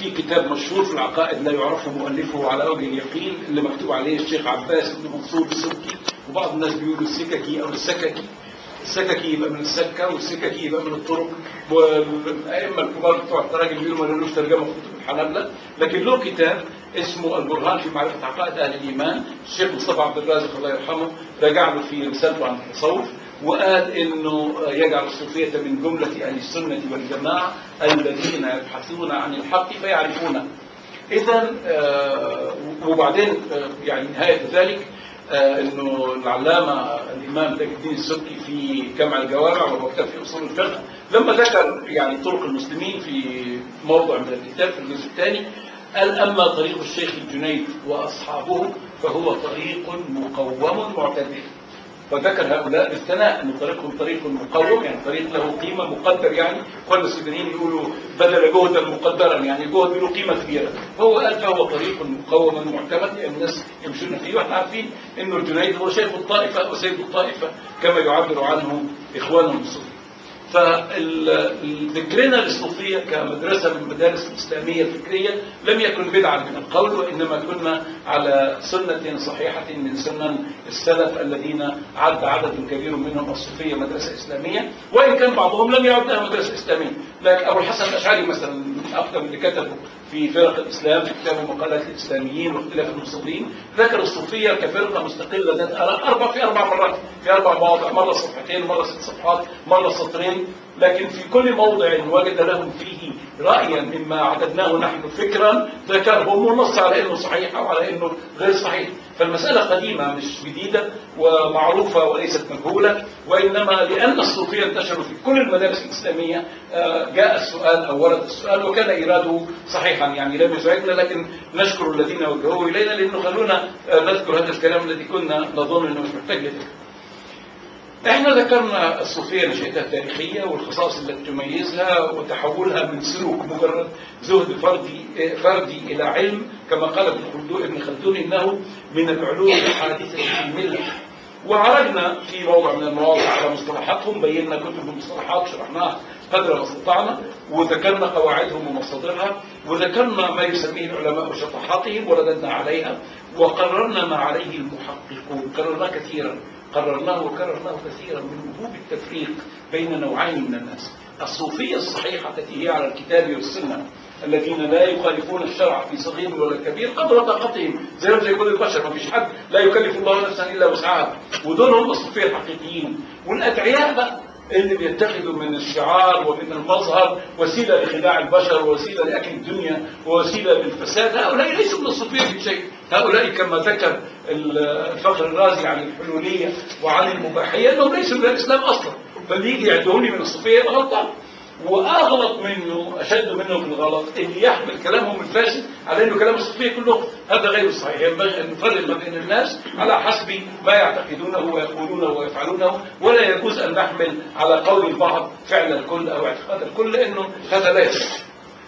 في كتاب مشهور في العقائد لا يعرف مؤلفه على وجه اليقين اللي مكتوب عليه الشيخ عباس بن منصور السبكي وبعض الناس بيقولوا السككي او السككي السككي يبقى من السكه والسككي يبقى من الطرق والائمه الكبار بتوع التراجم بيقولوا ما لهوش ترجمه في كتب الحنابله لكن له كتاب اسمه البرهان في معرفه عقائد اهل الايمان الشيخ مصطفى عبد الرازق الله يرحمه راجع له في رسالته عن التصوف وقال انه يجعل الصوفيه من جمله اهل السنه والجماعه الذين يبحثون عن الحق فيعرفونه اذا آه، وبعدين آه، يعني نهايه ذلك آه، انه العلامه الامام تاج الدين السبكي في جمع الجوامع وهو كتاب في اصول الفقه لما ذكر يعني طرق المسلمين في موضع من الكتاب في الجزء الثاني قال اما طريق الشيخ الجنيد واصحابه فهو طريق مقوم معتدل وذكر هؤلاء بالثناء ان طريقهم طريق مقوم يعني طريق له قيمه مقدر يعني اخواننا السودانيين يقولوا بدل جهدا مقدرا يعني جهد له قيمه كبيره هو قال فهو طريق مقوم معتمد يعني الناس يمشون فيه واحنا عارفين انه الجنيد هو شيخ الطائفه وسيد الطائفه كما يعبر عنه اخوانهم الصوفيه فذكرنا للصوفية كمدرسة من المدارس الإسلامية الفكرية لم يكن بدعا من القول وإنما كنا على سنة صحيحة من سنن السلف الذين عد عدد كبير منهم الصوفية مدرسة إسلامية وإن كان بعضهم لم يعدها مدرسة إسلامية لكن أبو الحسن الأشعري مثلا من أكثر اللي كتبوا في فرق الإسلام في كتابه مقالات الإسلاميين واختلاف المصلين ذكر الصوفية كفرقة مستقلة ذات أربع في أربع مرات في أربع مواضع مرة صفحتين مرة ست صفحات مرة سطرين لكن في كل موضع وجد لهم فيه رأيا مما عددناه نحن فكرا ذكرهم ونص على أنه صحيح أو على أنه غير صحيح فالمسألة قديمة مش جديدة ومعروفة وليست مجهولة وإنما لأن الصوفية انتشروا في كل المدارس الإسلامية آه، جاء السؤال أو ورد السؤال وكان إيراده صحيحا يعني لم يزعجنا لكن نشكر الذين وجهوه إلينا لأنه خلونا آه، نذكر هذا الكلام الذي كنا نظن أنه مش محتاج لذكر احنا ذكرنا الصوفية نشأتها التاريخية والخصائص التي تميزها وتحولها من سلوك مجرد زهد فردي فردي إلى علم كما قال ابن خلدون ابن خلدون إنه من العلوم الحادثة في الملة وعرجنا في موضع من المواضع على مصطلحاتهم بينا كتب المصطلحات شرحناها قدر ما استطعنا وذكرنا قواعدهم ومصادرها وذكرنا ما يسميه العلماء شطحاتهم ورددنا عليها وقررنا ما عليه المحققون قررناه كثيرا قررناه وكررناه كثيرا من وجوب التفريق بين نوعين من الناس الصوفية الصحيحة التي هي على الكتاب والسنة الذين لا يخالفون الشرع في صغير ولا كبير قدر طاقتهم زيهم زي كل البشر ما فيش حد لا يكلف الله نفسا الا وسعها ودول هم الصوفيه الحقيقيين والادعياء بقى اللي بيتخذوا من الشعار ومن المظهر وسيله لخداع البشر ووسيله لاكل الدنيا ووسيله للفساد هؤلاء ليسوا من الصوفيه في شيء هؤلاء كما ذكر الفخر الرازي عن الحلوليه وعن المباحيه انهم ليسوا من الاسلام اصلا فاللي يجي يعدوني من الصوفيه يبقى غلطان واغلط منه اشد منه في الغلط اللي يحمل كلامهم الفاسد على انه كلام الصوفيه كلهم هذا غير صحيح ينبغي ان نفرق ما بين الناس على حسب ما يعتقدونه ويقولونه ويفعلونه ولا يجوز ان نحمل على قول البعض فعل الكل او اعتقاد الكل لانه هذا لا يصح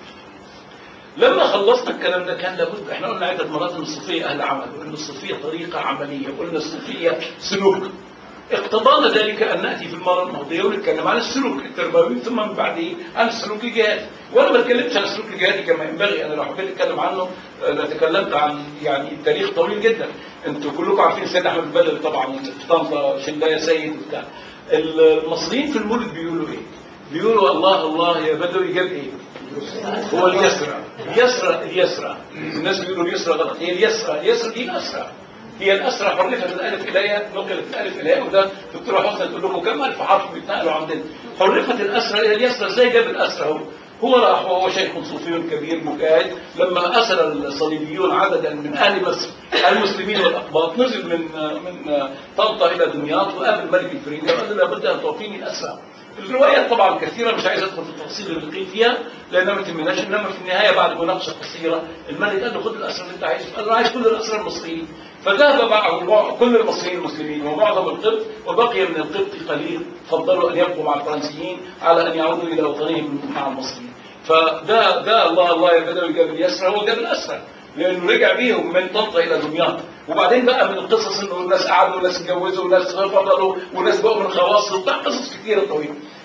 لما خلصنا الكلام ده كان لابد احنا قلنا عده مرات ان الصوفيه اهل عمل وان الصوفيه طريقه عمليه وقلنا الصوفيه سلوك اقتضانا ذلك ان ناتي في المره الماضيه ونتكلم عن السلوك التربوي ثم من بعده عن السلوك الجهادي وانا ما اتكلمتش عن السلوك الجهادي كما ينبغي انا لو حبيت اتكلم عنه لتكلمت عن يعني تاريخ طويل جدا انتوا كلكم عارفين السيد احمد البدوي طبعا في طنطا شلايه سيد وبتاع المصريين في المولد بيقولوا ايه؟ بيقولوا الله الله يا بدوي جاب ايه؟ هو اليسرى اليسرى اليسرى الناس بيقولوا اليسرى غلط هي اليسرى اليسرى دي الاسرى هي الأسرة حرفت الألف إليها نقلت الألف إليها وده دكتور حسن تقول لكم كم ألف حرف بيتنقلوا عندنا حرفت الأسرة إلى اليسرى إزاي جاب الأسرة هو هو راح وهو شيخ صوفي كبير مجاهد لما أسر الصليبيون عددا من أهل مصر المسلمين والأقباط نزل من من طنطا إلى دمياط وقابل ملك الفرنجة قال له لابد أن تعطيني الأسرى الروايات طبعا كثيرة مش عايز ادخل في التفاصيل اللي فيها لانها ما تهمناش انما في النهايه بعد مناقشه قصيره الملك قال له خد الاسرى اللي انت عايزه قال له عايز كل الاسرى المصريين فذهب معه كل المصريين المسلمين ومعظم القبط وبقي من القبط قليل فضلوا ان يبقوا مع الفرنسيين على ان يعودوا الى وطنهم مع المصريين فده ده الله الله يا بدوي جاب اليسرى هو جاب الاسرى لانه رجع بيهم من طنطا الى دمياط وبعدين بقى من القصص انه الناس قعدوا وناس اتجوزوا وناس فضلوا وناس بقوا من خواص وبتاع قصص كثيره طويله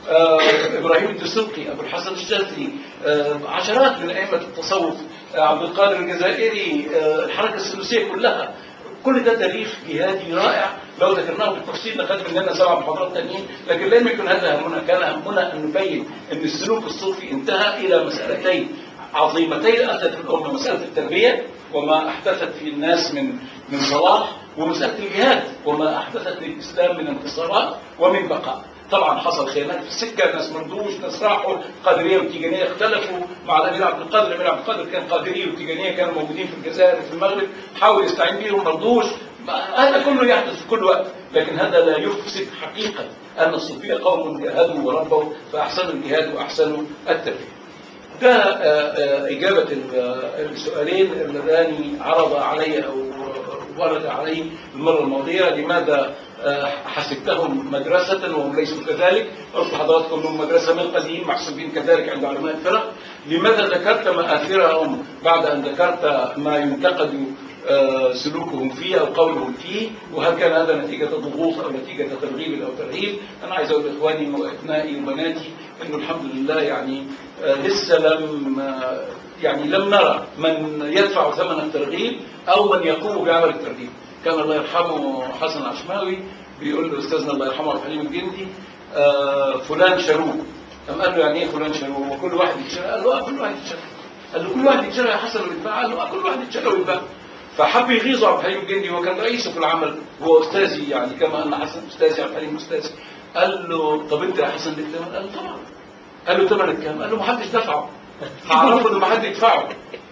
آه، ابراهيم الدسوقي ابو الحسن الشاذلي آه، عشرات من ائمه التصوف آه، عبد القادر الجزائري آه، الحركه السلوسيه كلها كل ده تاريخ جهادي رائع لو ذكرناه بالتفصيل لخد مننا سبع محاضرات تانيين لكن لم يكن هذا همنا كان همنا ان نبين ان السلوك الصوفي انتهى الى مسالتين عظيمتين اتت في الامه مساله التربيه وما احدثت في الناس من من صلاح ومساله الجهاد وما احدثت للاسلام من انتصارات ومن بقاء طبعا حصل خيانات في السكه ناس مردوش ناس راحوا قادريه وتيجانيه اختلفوا مع الامير عبد القادر الامير عبد القادر كان قادريه وتيجانيه كانوا موجودين في الجزائر وفي المغرب حاول يستعين بيهم مردوش هذا كله يحدث في كل وقت لكن هذا لا يفسد حقيقه ان الصوفيه قوم جاهدوا وربوا فاحسنوا الجهاد واحسنوا التربيه ده آه، آه، إجابة ال- آه، السؤالين اللذان عرض علي أو ورد علي المرة الماضية لماذا آه، حسبتهم مدرسة وهم ليسوا كذلك قلت لحضراتكم انهم مدرسة من قديم محسوبين كذلك عند علماء الفرق لماذا ذكرت مآثرهم بعد أن ذكرت ما ينتقد آه، سلوكهم فيه أو قولهم فيه وهل كان هذا نتيجة ضغوط أو نتيجة ترغيب أو ترهيب أنا عايز أقول لإخواني وأبنائي وبناتي إنه الحمد لله يعني آه، لسه لم آه، يعني لم نرى من يدفع ثمن الترغيب أو من يقوم بعمل الترغيب كان الله يرحمه حسن عشماوي بيقول له أستاذنا الله يرحمه عبد الحليم الجندي آه، فلان شروه قام قال له يعني ايه فلان شروه وكل واحد يتشرى قال له اه كل واحد يتشرى قال له كل واحد يتشرى يا حسن ويتباع قال له اه كل واحد يتشرى ويتباع فحب يغيظه عبد الحليم الجندي وكان رئيسه في العمل هو استاذي يعني كما ان حسن استاذي عبد الحليم استاذي قال له طب انت يا حسن ليك ثمن؟ قال له طبعا قال له ثمنك كام؟ قال له ما حدش دفعه هعرفه انه ما حد يدفعه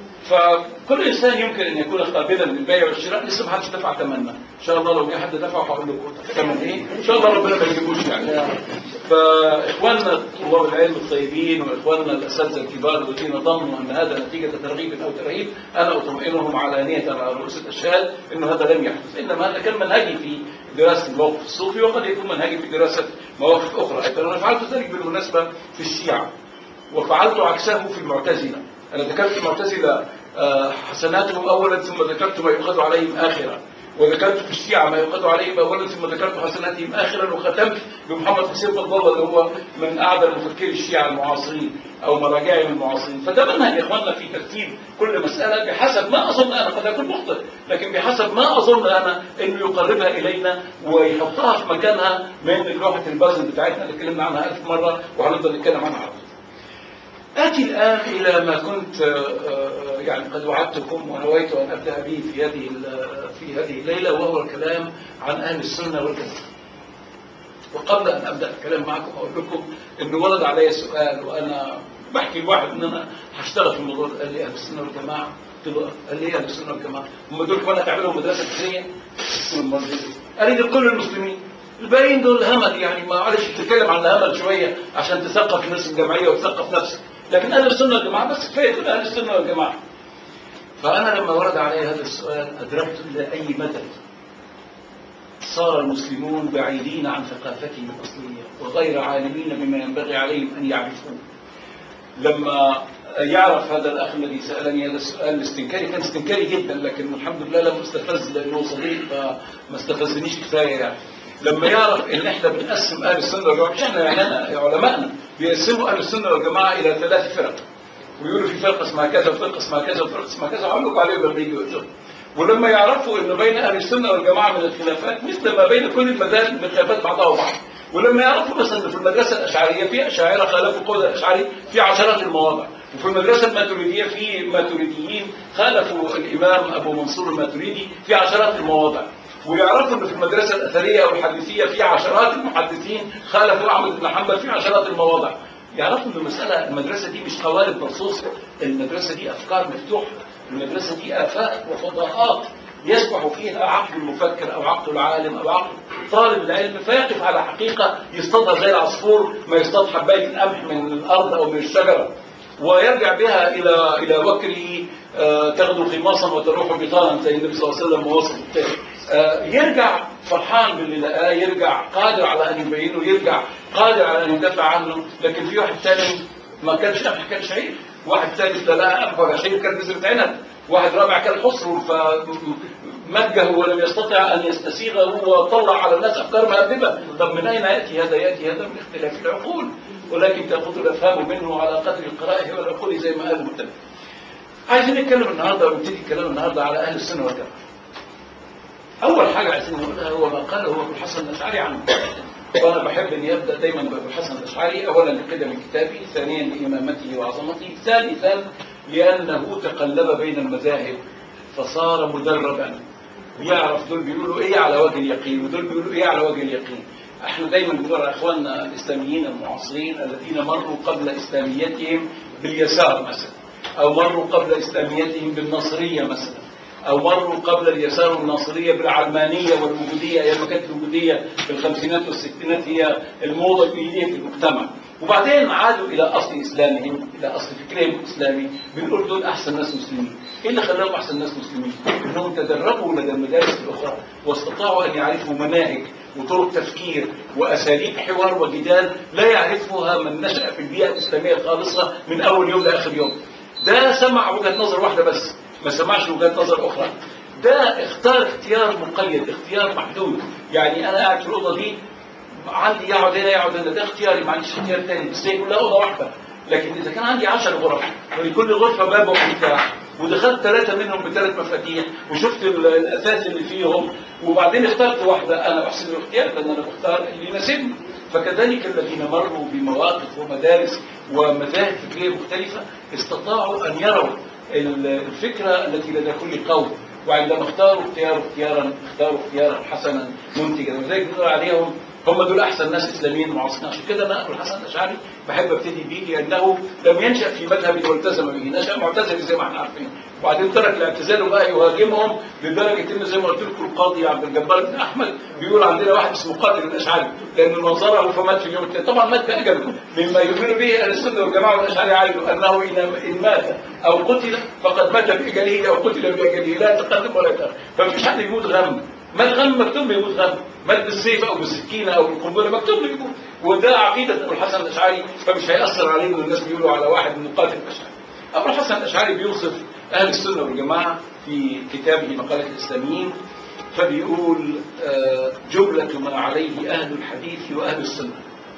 فكل انسان يمكن ان يكون قابلا للبيع والشراء لسه ما حدش دفع ثمنه ان شاء الله لو جه حد دفعه هقول له ثمن ايه ان شاء الله ربنا ما يجيبوش يعني فاخواننا طلاب العلم الطيبين واخواننا الاساتذه الكبار الذين ظنوا ان هذا نتيجه ترغيب او ترهيب انا اطمئنهم علانيه على رؤوس الاشهاد انه هذا لم يحدث انما هذا كان منهجي في دراسه الموقف الصوفي وقد يكون منهجي في دراسه مواقف اخرى ايضا انا فعلت ذلك بالمناسبه في الشيعه وفعلت عكسه في المعتزله انا ذكرت المعتزله آه، حسناتهم اولا ثم ذكرت ما يؤخذ عليهم اخرا وذكرت في الشيعة ما يؤخذ عليهم أولا ثم ذكرت حسناتهم آخرا وختمت بمحمد حسين فضل الله اللي هو من أعظم مفكري الشيعة المعاصرين أو مراجعهم المعاصرين فده منهج يا إخواننا في ترتيب كل مسألة بحسب ما أظن أنا قد أكون مخطئ لكن بحسب ما أظن أنا إنه يقربها إلينا ويحطها في مكانها من لوحة البازل بتاعتنا اللي اتكلمنا عنها ألف مرة وهنفضل نتكلم عنها على طول. آتي الآن إلى ما كنت آه، آه، يعني قد وعدتكم ونويت أن أبدأ به في هذه ال- في هذه الليلة وهو الكلام عن أهل السنة والجماعة. وقبل أن أبدأ الكلام معكم أقول لكم إنه ورد علي سؤال وأنا بحكي لواحد إن أنا هشتغل في الموضوع ده. قال لي أهل السنة والجماعة قلت له قال لي إيه أهل السنة والجماعة هم دول كمان هتعملهم مدرسة فكرية قلت له أمال إيه؟ قال لي دول كل المسلمين الباقيين دول همل يعني معلش تتكلم عن الهمل شوية عشان تثقف الناس الجمعية وتثقف نفسك لكن أهل السنة والجماعة بس كفاية تقول أهل السنة والجماعة فأنا لما ورد علي هذا السؤال أدركت إلى أي مدى صار المسلمون بعيدين عن ثقافتهم الأصلية وغير عالمين بما ينبغي عليهم أن يعرفوه لما يعرف هذا الأخ الذي سألني هذا السؤال الاستنكاري كان استنكاري جدا لكن الحمد لله لم استفز لأنه صديق فما استفزنيش كفاية يعني لما يعرف ان احنا بنقسم اهل السنه والجماعه مش احنا يعني انا علمائنا بيقسموا اهل السنه والجماعه الى ثلاث فرق ويقولوا في فرقه اسمها كذا وفرقه اسمها كذا وفرقه اسمها كذا وهقول لكم عليهم لما يجي وقتهم ولما يعرفوا ان بين اهل السنه والجماعه من الخلافات مثل ما بين كل المذاهب من خلافات بعضها وبعض ولما يعرفوا مثلا إن في المدرسه الاشعريه في اشاعره خالفوا قول الاشعري في عشرات المواضع وفي المدرسه الماتريديه في ماتريديين خالفوا الامام ابو منصور الماتريدي في عشرات المواضع ويعرفوا ان في المدرسه الاثريه او الحديثيه في عشرات المحدثين خالفوا احمد بن حنبل في عشرات المواضع يعرفوا ان المساله المدرسه دي مش قوالب مرصوصه المدرسه دي افكار مفتوحه المدرسه دي افاق وفضاءات يسبح فيها عقل المفكر او عقل العالم او عقل طالب العلم فيقف على حقيقه يصطادها زي العصفور ما يصطاد حبايه القمح من الارض او من الشجره ويرجع بها الى الى وكره آه، تغدو خماصا وتروح بطانا زي النبي صلى الله عليه وسلم ووصف آه، يرجع فرحان باللي لقاه يرجع قادر على ان يبينه يرجع قادر على ان يدافع عنه لكن في واحد ثاني ما كانش قمح كان شعير واحد ثالث لا لقى قمح ولا شعير كان بذرة عنب واحد رابع كان حصر فمجه ولم يستطع ان يستسيغه وطلع على الناس افكار مهذبه طب من اين ياتي هذا ياتي هذا من اختلاف العقول ولكن تأخذ الأفهام منه على قدر القراءة والعقول زي ما قال المتنبي عايزين نتكلم النهارده ونبتدي الكلام النهارده على أهل السنة والجماعة أول حاجة عايزين نقولها هو ما قاله أبو الحسن الأشعري عنه وأنا بحب أن يبدأ دايما بأبو الحسن الأشعري أولا لقدم كتابه ثانيا لإمامته وعظمته ثالثا لأنه تقلب بين المذاهب فصار مدربا بيعرف دول بيقولوا ايه على وجه اليقين ودول بيقولوا ايه على وجه اليقين احنا دايما بنقول على اخواننا الاسلاميين المعاصرين الذين مروا قبل اسلاميتهم باليسار مثلا او مروا قبل اسلاميتهم بالنصريه مثلا او مروا قبل اليسار والناصريه بالعلمانيه والوجوديه ايام ما كانت الوجوديه في الخمسينات والستينات هي الموضه الجديده في المجتمع وبعدين عادوا الى اصل اسلامهم الى اصل فكرهم الاسلامي بنقول دول احسن ناس مسلمين ايه اللي خلاهم احسن ناس مسلمين انهم تدربوا لدى المدارس الاخرى واستطاعوا ان يعرفوا مناهج وطرق تفكير واساليب حوار وجدال لا يعرفها من نشا في البيئه الاسلاميه الخالصه من اول يوم لاخر يوم ده سمع وجهه نظر واحده بس ما سمعش وجهات نظر اخرى ده اختار اختيار مقيد اختيار محدود يعني انا قاعد في الاوضه دي عندي يقعد هنا يقعد هنا ده اختياري ما عنديش اختيار تاني بس هي كلها اوضه واحده لكن اذا كان عندي 10 غرف ولكل غرفه باب ومفتاح ودخلت ثلاثه منهم بثلاث مفاتيح وشفت ال- الاساس اللي فيهم وبعدين اخترت واحده انا بحسن الاختيار لان انا بختار اللي يناسبني فكذلك الذين مروا بمواقف ومدارس ومذاهب فكريه مختلفه استطاعوا ان يروا ال- الفكره التي لدى كل قوم وعندما اختاروا اختياروا اختيارا اختاروا اختيارا حسنا منتجا ولذلك بنقول عليهم هم دول احسن ناس اسلاميين معاصرين عشان كده انا ابو الحسن الاشعري بحب ابتدي بيه لانه لم ينشا في مذهبه والتزم به نشا معتزلي زي ما احنا عارفين وبعدين ترك الاعتزال وبقى يهاجمهم لدرجه ان زي ما قلت لكم القاضي عبد الجبار بن احمد بيقول عندنا واحد اسمه قاتل الاشعري لانه نظره فمات في اليوم الثاني طبعا مات باجل مما يؤمن به اهل السنه والجماعه والاشعري عايزوا انه إن- ان مات او قتل فقد مات باجله او قتل باجله لا يتقدم ولا يتاخر فمفيش حد يموت غم ما الغم مكتوب له يموت غم مات بالسيف او بالسكينه او بالقنبله مكتوب له يموت وده عقيده ابو الحسن الاشعري فمش هياثر عليه ان الناس بيقولوا على واحد من قاتل الاشعري ابو الحسن الاشعري بيوصف اهل السنه والجماعه في كتابه مقاله الاسلاميين فبيقول آه، جمله ما عليه اهل الحديث واهل السنه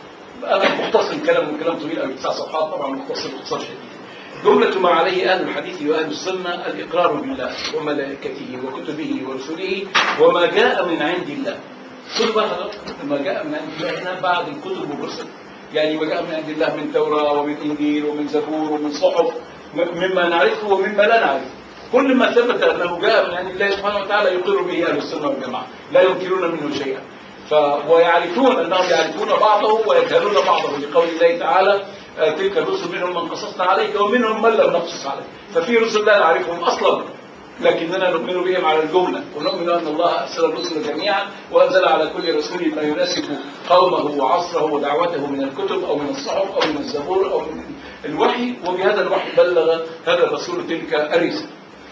انا مختصر الكلام والكلام طويل قوي تسع صفحات طبعا مختصر باختصار شديد جملة ما عليه أهل الحديث وأهل السنة الإقرار بالله وملائكته وكتبه ورسله وما جاء من عند الله كل واحد ما جاء من عند الله هنا بعد الكتب والرسل يعني ما جاء من عند الله من توراة ومن إنجيل ومن زبور ومن صحف م- مما نعرفه ومما لا نعرفه كل ما ثبت أنه جاء من عند الله سبحانه وتعالى يقر به أهل السنة والجماعة لا ينكرون منه شيئا ف... ويعرفون انهم يعرفون بعضه ويجهلون بعضه لقول الله تعالى آه، تلك الرسل منهم من قصصنا عليك ومنهم من لم نقصص عليك ففي رسل لا نعرفهم اصلا لكننا نؤمن بهم على الجمله ونؤمن ان الله ارسل الرسل جميعا وانزل على كل رسول ما يناسب قومه وعصره ودعوته من الكتب او من الصحف او من الزبور او من الوحي وبهذا الوحي بلغ هذا الرسول تلك الرساله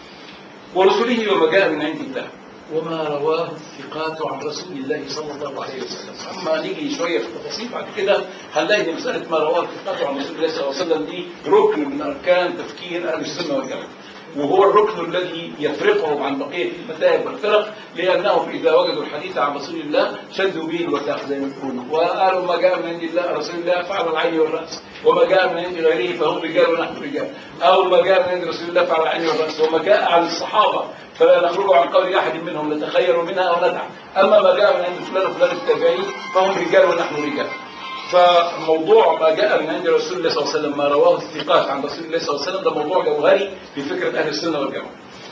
ورسله وما جاء من عند الله وما رواه الثقات عن رسول الله صلى الله عليه وسلم اما نيجي شويه في التفاصيل بعد كده هنلاقي ان مساله ما رواه الثقات عن رسول الله صلى الله عليه وسلم دي ركن من اركان تفكير اهل السنه والجماعه وهو الركن الذي يفرقهم عن بقيه المذاهب والفرق لانهم اذا وجدوا الحديث عن رسول الله شدوا به الوثاق زي ما بيقولوا وقالوا ما جاء من عند الله رسول الله فعل العين والراس وما جاء من عند غيره فهم رجال ونحن رجال او ما جاء من عند رسول الله فعل العين والراس وما جاء عن الصحابه فلا نخرج عن قول احد منهم نتخير منها او ندع اما ما جاء من عند فلان وفلان التابعين فهم رجال ونحن رجال فموضوع ما جاء من عند رسول الله صلى الله عليه وسلم ما رواه الثقات عن رسول الله صلى الله عليه وسلم ده موضوع جوهري في فكره اهل السنه والجماعه.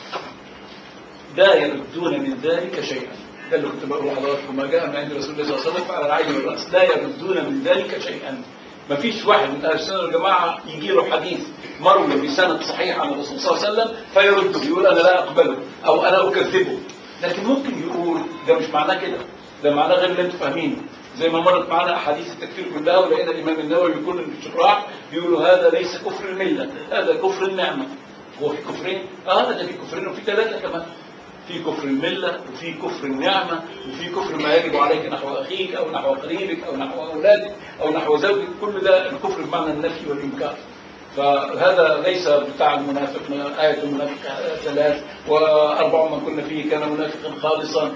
لا يردون من ذلك شيئا. ده اللي كنت بقول لحضراتكم ما جاء من عند رسول الله صلى الله عليه وسلم فعلى العين والراس لا يردون من ذلك شيئا. ما فيش واحد من اهل السنه والجماعه يجي له حديث مروي بسند صحيح عن الرسول صلى الله عليه وسلم فيرده يقول انا لا اقبله او انا اكذبه. لكن ممكن يقول ده مش معناه كده. ده معناه غير اللي انتم فاهمينه. زي ما مرت معنا احاديث التكفير كلها ولقينا الامام النووي يقول ان الشراح بيقولوا هذا ليس كفر المله هذا كفر النعمه هو في كفرين اه ده في كفرين وفي ثلاثه كمان في كفر المله وفي كفر النعمه وفي كفر ما يجب عليك نحو اخيك او نحو قريبك او نحو اولادك او نحو زوجك كل ده الكفر بمعنى النفي والانكار فهذا ليس بتاع المنافق آية المنافق ثلاث وأربع من كنا فيه كان منافقا خالصا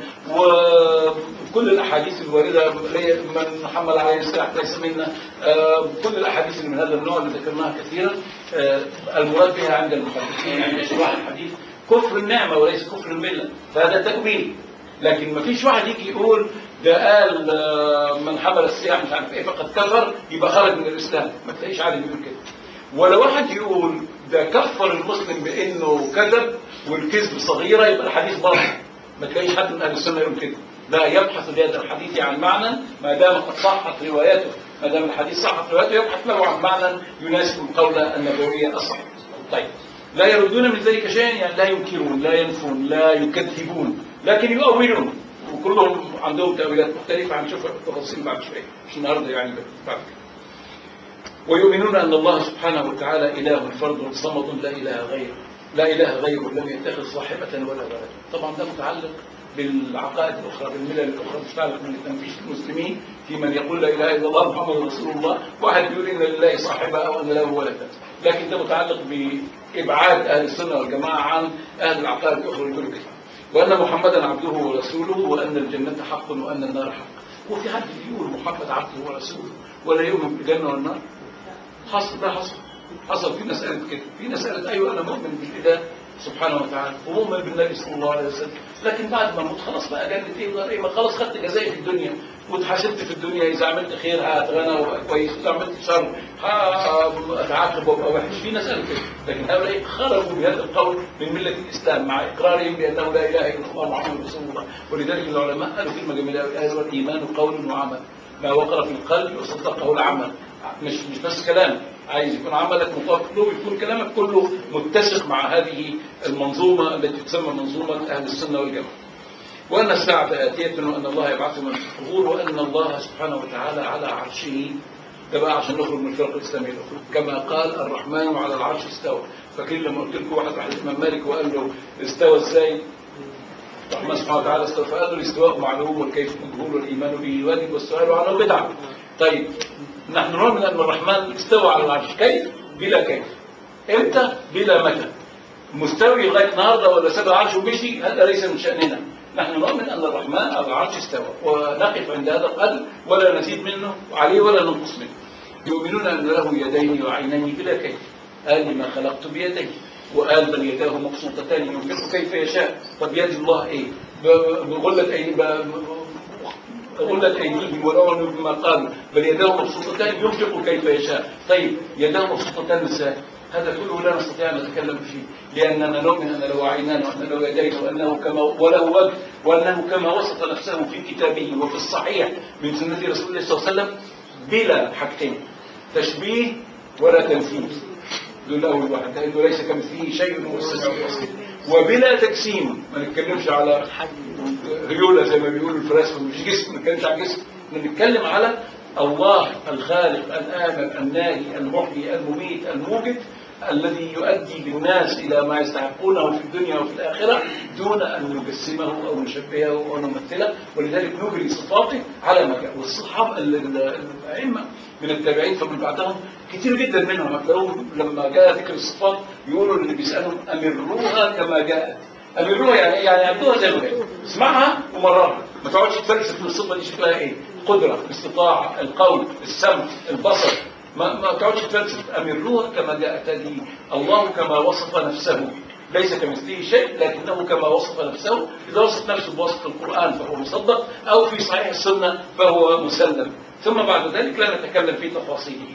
وكل الأحاديث الواردة من حمل عليه السلاح ليس منا آه، كل الأحاديث اللي من هذا النوع اللي ذكرناها كثيرا آه، المراد بها عند المحدثين عند شراح الحديث كفر النعمة وليس كفر الملة فهذا تأويل لكن ما فيش واحد يجي يقول ده قال آه، من حمل السلاح مش عارف ايه فقد كفر يبقى خرج من الاسلام ما تلاقيش عالم يقول كده ولا واحد يقول ده كفر المسلم بانه كذب والكذب صغيره يبقى الحديث باطل ما تلاقيش حد من اهل السنه يقول كده لا يبحث لهذا الحديث عن معنى ما دام قد صحت رواياته ما دام الحديث صحت رواياته يبحث له عن معنى يناسب القولة النبوية الصحيحة طيب لا يردون من ذلك شيئا يعني لا ينكرون لا ينفون لا يكذبون لكن يؤولون وكلهم عندهم تأويلات مختلفة هنشوفها بالتفاصيل بعد شوية مش النهارده يعني بعد كده ويؤمنون أن الله سبحانه وتعالى إله فرد صمد لا إله غيره لا إله غيره لم يتخذ صاحبة ولا ولدا طبعا ده متعلق بالعقائد الأخرى بالملل الأخرى مش متعلق من التنفيذ المسلمين في من يقول لا إله إلا الله محمد رسول الله واحد بيقول إن لله صاحبة أو أن له ولدا لكن ده متعلق بإبعاد أهل السنة والجماعة عن أهل العقائد الأخرى اللي يقولوا كده وأن محمدا عبده ورسوله وأن الجنة حق وأن النار حق وفي حد يقول محمد عبده ورسوله ولا يؤمن بالجنة والنار حصل ده حصل حصل في مسألة كده في مسألة أيوة أنا مؤمن بالإله سبحانه وتعالى ومؤمن بالنبي صلى الله عليه وسلم لكن بعد ما اموت خلاص بقى جنة ايه ولا ايه ما خلاص خدت جزائي في الدنيا واتحاسبت في الدنيا اذا عملت خير هاتغنى وابقى كويس اذا عملت شر هتعاقب وابقى وحش في ناس قالوا كده لكن هؤلاء خرجوا بهذا القول من مله الاسلام مع اقرارهم بانه لا اله الا الله محمد رسول الله ولذلك العلماء قالوا كلمه جميله قوي قالوا الايمان قول وعمل ما وقر في القلب وصدقه العمل مش مش بس كلام عايز يكون عملك مطابق له ويكون كلامك كله متسق مع هذه المنظومة التي تسمى منظومة أهل السنة والجماعة وأن الساعة آتية وأن الله يبعث من في القبور وأن الله سبحانه وتعالى على عرشه ده بقى عشان نخرج من الفرق الإسلامية الأخرى كما قال الرحمن على العرش استوى فاكرين لما قلت لكم واحد راح الإمام مالك وقال له استوى ازاي؟ الرحمن سبحانه وتعالى استوى فقال له الاستواء معلوم والكيف مجهول والإيمان به واجب والسؤال عنه بدعة طيب نحن نؤمن أن الرحمن استوى على العرش كيف؟ بلا كيف امتى؟ بلا متى مستوي لغاية النهاردة ولا ساب العرش ومشي هذا ليس من شأننا نحن نؤمن أن الرحمن على العرش استوى ونقف عند هذا القدر ولا نزيد منه عليه ولا ننقص منه يؤمنون أن له يدين وعينين بلا كيف قال لما خلقت بيديه وقال بل يداه مبسوطتان ينفق كيف يشاء طب يد الله ايه بغلة ايه غلت أيديهم ولو بما قالوا بل يداه مبسوطتان ينفق كيف يشاء طيب يداه مبسوطتان ازاي هذا كله لا نستطيع أن نتكلم فيه لأننا نؤمن أن له عينان وأن له يدين وأنه كما وله وجه وأنه كما وصف نفسه في كتابه وفي الصحيح من سنة رسول الله صلى الله عليه وسلم بلا حاجتين تشبيه ولا تمثيل دول أول واحد لأنه ليس كمثله شيء وهو السميع البصير وبلا تجسيم ما نتكلمش على ريولا زي ما بيقولوا الفلاسفه مش جسم ما نتكلمش على جسم بنتكلم على الله الخالق الآمر الناهي المحيي المميت الموجد الذي يؤدي بالناس إلى ما يستحقونه في الدنيا وفي الآخرة دون أن نجسمه أو نشبهه أو نمثله ولذلك نجري صفاته على ما جاء والصحابة الأئمة من التابعين فمن بعدهم كتير جدا منهم هتلاقوهم لما جاء ذكر الصفات يقولوا اللي بيسألهم أمروها كما جاءت أمروها يعني إيه؟ يعني عبدوها زي ما هي اسمعها ومررها ما تقعدش تفلسف من الصفة دي شكلها إيه قدرة الاستطاعة القول السمع البصر ما, ما تقعدش تفلسف أمروها كما جاءت هذه الله كما وصف نفسه ليس كمثله شيء لكنه كما وصف نفسه إذا وصف نفسه بوصف القرآن فهو مصدق أو في صحيح السنة فهو مسلم ثم بعد ذلك لا نتكلم في تفاصيله